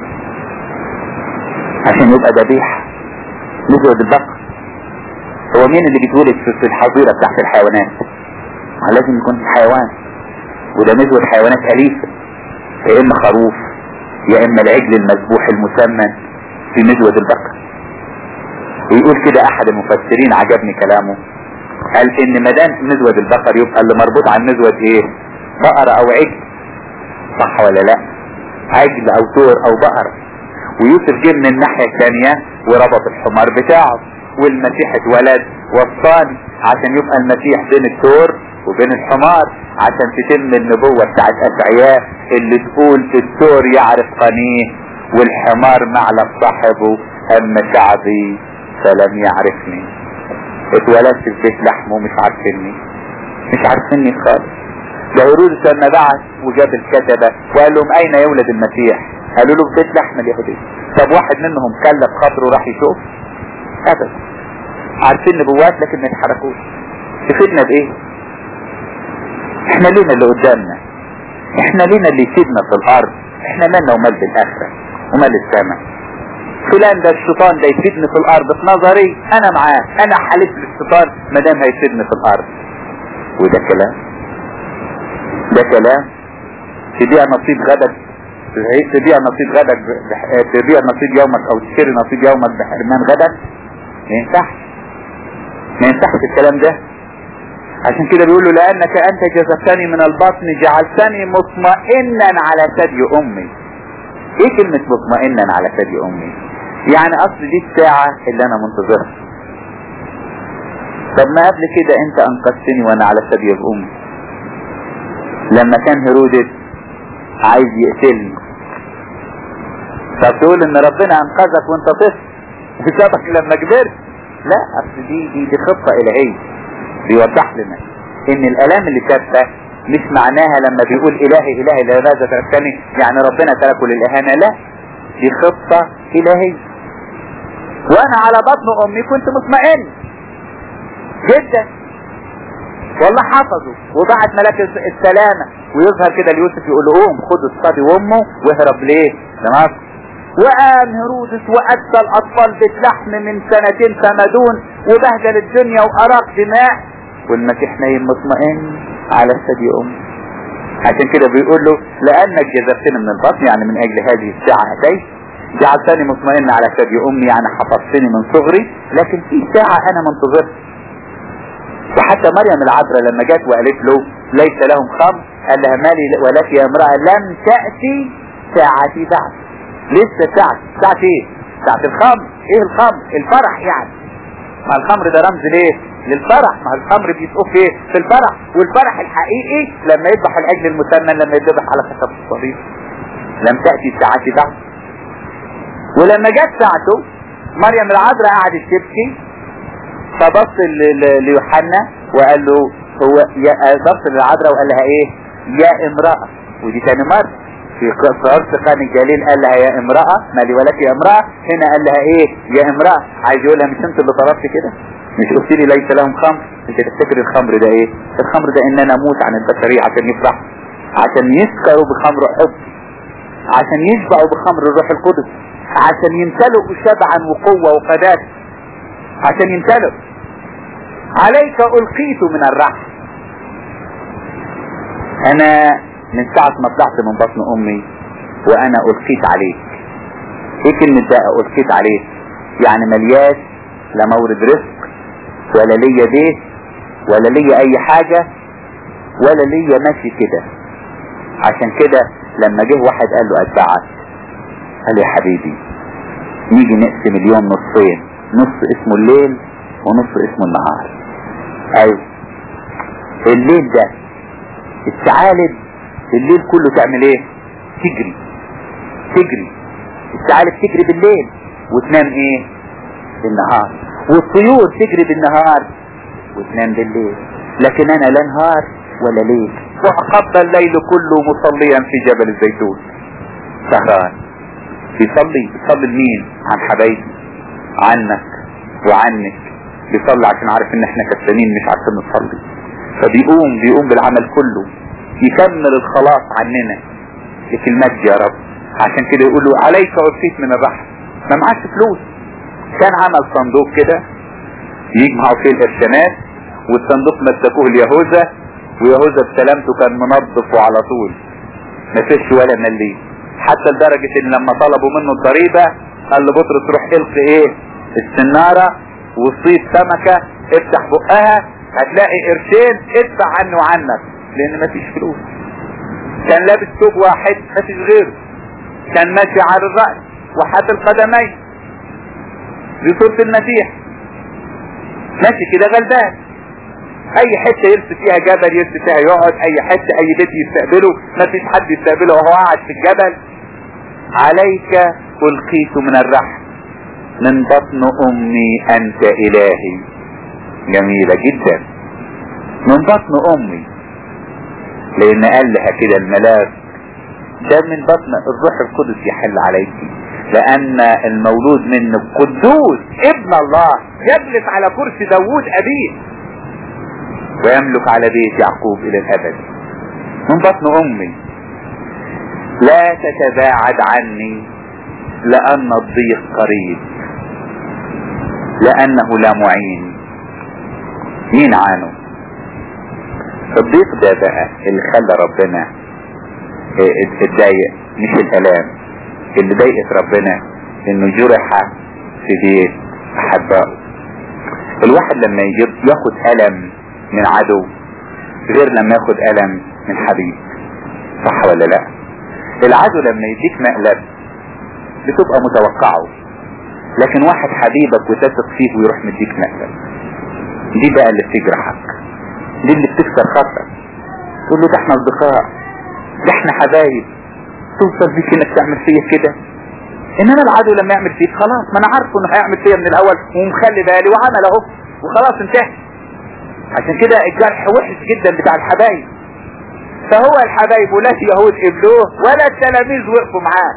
عشان يبقى ذبيحه مزود البقر هو مين اللي بيتولد في الحظيرة بتاعت الحيوانات ما لازم يكون حيوان وده مزود حيوانات أليفة يا إما خروف يا إما العجل المذبوح المسمن في مزود البقر ويقول كده أحد المفسرين عجبني كلامه قال إن مدام مزود البقر يبقى اللي مربوط على المزود إيه بقرة أو عجل صح ولا لا عجل أو تور أو بقرة ويوسف جه من الناحية الثانية وربط الحمار بتاعه والمسيح اتولد وصاني عشان يبقى المسيح بين الثور وبين الحمار عشان تتم النبوة بتاعت أشعياء اللي تقول الثور يعرف قنيه والحمار معلق صاحبه أما شعبي فلم يعرفني اتولدت في بيت لحم ومش عارفيني مش عارفيني خالص ده هيرودس لما بعت وجاب الكتبة وقال لهم أين يولد المسيح قالوا له في بيت لحم اليهودية طب واحد منهم كلف خاطره راح يشوف ابدا عارفين نبوات لكن ما يتحركوش تفيدنا بايه احنا لينا اللي قدامنا احنا لينا اللي يفيدنا في الارض احنا مالنا ومال بالاخره ومال السماء فلان ده الشيطان ده يفيدني في الارض في نظري انا معاه انا حلف للشيطان ما دام هيفيدني في الارض وده كلام ده كلام تبيع نصيب غدك تبيع نصيب غدك تبيع نصيب يومك او تشتري نصيب يومك بحرمان غدك ما ينفعش ما ينفعش الكلام ده عشان كده بيقول له لانك انت جذبتني من البطن جعلتني مطمئنا على ثدي امي ايه كلمة مطمئنا على ثدي امي يعني اصل دي الساعة اللي انا منتظرها طب ما قبل كده انت انقذتني وانا على ثدي امي لما كان هيرودس عايز يقتلني طب تقول ان ربنا انقذك وانت طفل وسابك لما كبرت لا اصل دي دي دي خطة الهية بيوضح لنا ان الالام اللي شافها مش معناها لما بيقول الهي الهي لماذا تركتني يعني ربنا تركه للاهانة لا دي خطة الهية وانا على بطن امي كنت مطمئن جدا والله حفظه وبعت ملاك السلامة ويظهر كده ليوسف يقول له قوم خد الصبي وامه واهرب ليه لمصر وقام هيرودس وأدى الأطفال بيت لحم من سنتين فما دون وبهدل الدنيا وأراق دماء والمسيح نايم مطمئن على ثدي أمه عشان كده بيقول له لأنك جذبتني من البطن يعني من أجل هذه الساعة أتيت جعلتني مطمئن على ثدي أمي يعني حفظتني من صغري لكن في ساعة أنا منتظرها وحتى مريم العذراء لما جت وقالت له ليس لهم خمر قال لها مالي ولك يا امرأة لم تأتي ساعتي بعد لسه ساعة ساعة ايه ساعة الخمر ايه الخمر الفرح يعني ما الخمر ده رمز ليه للفرح ما الخمر بيسقوا في في الفرح والفرح الحقيقي لما يذبح العجل المسمن لما يذبح على خشب الصليب لم تأتي ساعتي بعد ولما جت ساعته مريم العذراء قعدت تبكي فبص ليوحنا وقال له هو بص للعذراء وقال لها ايه يا امرأة ودي تاني مرة في عرس قان الجليل قال لها يا امرأة مالي ولك يا امرأة هنا قال لها ايه يا امرأة عايز يقولها مش انت اللي طلبت كده مش قلت لي ليس لهم خمر انت تفتكر الخمر ده ايه الخمر ده ان انا اموت عن البشرية عشان يفرح عشان يسكروا بخمر حب عشان يشبعوا بخمر الروح القدس عشان يمتلئوا شبعا وقوة وقداسة عشان يمتلئوا عليك ألقيت من الرحم أنا من ساعة ما طلعت من بطن أمي وأنا ألقيت عليك إيه كلمة بقى ألقيت عليك يعني ملياش لا مورد رزق ولا ليا بيت ولا ليا أي حاجة ولا ليا ماشي كده عشان كده لما جه واحد قال له أتبعك قال يا حبيبي نيجي نقسم اليوم نصين نص اسمه الليل ونص اسمه النهار ايوه الليل ده الثعالب الليل كله تعمل ايه تجري تجري الثعالب تجري بالليل وتنام ايه بالنهار والطيور تجري بالنهار وتنام بالليل لكن انا لا نهار ولا ليل وقضى الليل كله مصليا في جبل الزيتون سهران بيصلي بيصلي لمين عن حبايبي عنك وعنك بيصلي عشان عارف ان احنا كسلانين مش عارفين نصلي فبيقوم بيقوم بالعمل كله يكمل الخلاص عننا لك المجد يا رب عشان كده يقولوا عليك عصيت من الرحم ما معاش فلوس كان عمل صندوق كده يجمعوا فيه الارشانات والصندوق مسكوه اليهوذا ويهوذا بسلامته كان منظف على طول ما فيش ولا مليم حتى لدرجة ان لما طلبوا منه الضريبة قال لبطرس روح القي ايه السنارة وصيد سمكة افتح بقها هتلاقي قرشين ادفع عنه وعنك لان مفيش فلوس كان لابس ثوب واحد مفيش غيره كان ماشي على الرأس وحات القدمين دي صورة المسيح ماشي كده غلبان اي حتة يرسي فيها جبل يرسي فيها يقعد اي حتة اي بيت يستقبله مفيش حد يستقبله وهو قاعد في الجبل عليك ألقيت من الرحم من بطن أمي أنت إلهي جميلة جدا من بطن أمي لأن قال لها كده الملاك ده من بطن الروح القدس يحل عليك لأن المولود منه قدوس ابن الله يجلس على كرسي داوود أبيه ويملك على بيت يعقوب إلى الأبد من بطن أمي لا تتباعد عني لأن الضيق قريب لأنه لا معين مين عانه الضيق ده بقى اللي خلى ربنا اتضايق مش الالام اللي ضايقت ربنا انه جرح في بيت احبائه الواحد لما ياخد الم من عدو غير لما ياخد الم من حبيب صح ولا لا العدو لما يديك مقلب بتبقى متوقعه لكن واحد حبيبك وتثق فيه ويروح مديك مقلب دي بقى اللي بتجرحك دي اللي بتكسر خطك تقول له ده احنا اصدقاء ده احنا حبايب توصل بيك انك تعمل فيا كده انما العدو لما يعمل فيك خلاص ما انا عارفه انه هيعمل فيا من الاول ومخلي بالي وعمل اهو وخلاص انتهى عشان كده الجرح وحش جدا بتاع الحبايب فهو الحبايب ولا اليهود قبلوه ولا التلاميذ وقفوا معاه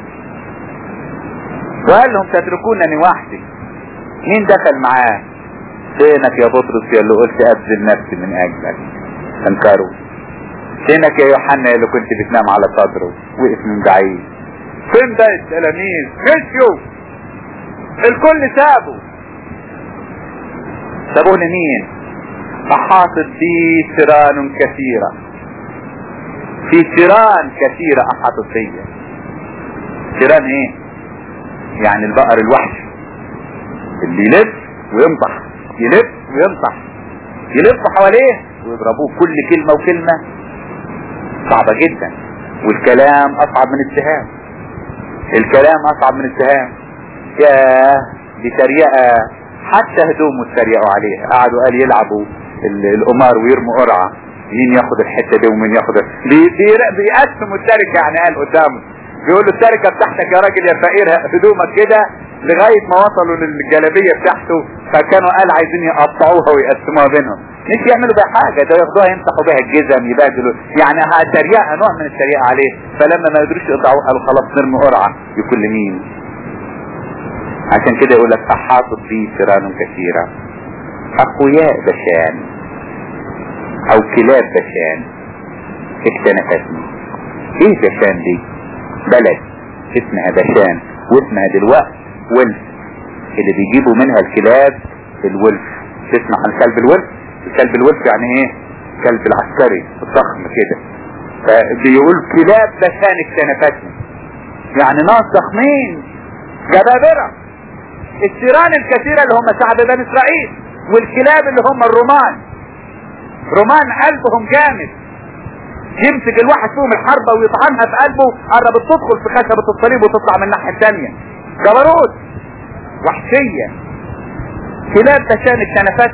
وقال لهم تتركونني وحدي مين دخل معاه فينك يا بطرس يا اللي قلت ابذل نفسي من اجلك انكروا فينك يا يوحنا اللي كنت بتنام على صدره وقف من بعيد فين ده التلاميذ مشيوا الكل سابوا سابوه لمين احاطت بي سران كثيرة في سران كثيرة احاطت بيا سران ايه يعني البقر الوحش اللي يلف وينطح يلف وينطح يلف حواليه ويضربوه كل كلمة وكلمة صعبة جدا والكلام اصعب من السهام الكلام اصعب من السهام ياه دي تريقة حتى هدومه اتريقوا عليه قعدوا قال يلعبوا القمار ويرموا قرعة مين ياخد الحتة دي ومين ياخد بي بيقسموا التركة يعني قال قدامه بيقول له التركة بتاعتك يا راجل يا فقير هدومك كده لغاية ما وصلوا للجلابية بتاعته فكانوا قال عايزين يقطعوها ويقسموها بينهم مش يعملوا بيها حاجة ده ياخدوها يمسحوا بيها الجزم يبادلوا يعني تريقة نوع من التريقة عليه فلما ما يقدروش يقطعوه قالوا خلاص نرمي قرعة لكل مين عشان كده يقول لك احاطت بي سيران كثيرة اقوياء بشان او كلاب بشان اكتنفتني ايه بشان دي بلد اسمها بشان واسمها دلوقتي ولف اللي بيجيبوا منها الكلاب الولف تسمع عن كلب الولف الكلب الولف يعني ايه كلب العسكري الضخم كده فبيقول كلاب بشان اكتنفتني يعني ناس ضخمين جبابرة الثيران الكثيرة اللي هم شعب بني اسرائيل والكلاب اللي هم الرومان رومان قلبهم جامد يمسك الواحد فيهم الحربة ويطعنها في قلبه قربت تدخل في خشبة الصليب وتطلع من الناحية الثانية جبروت وحشية كلاب بشان الكنفات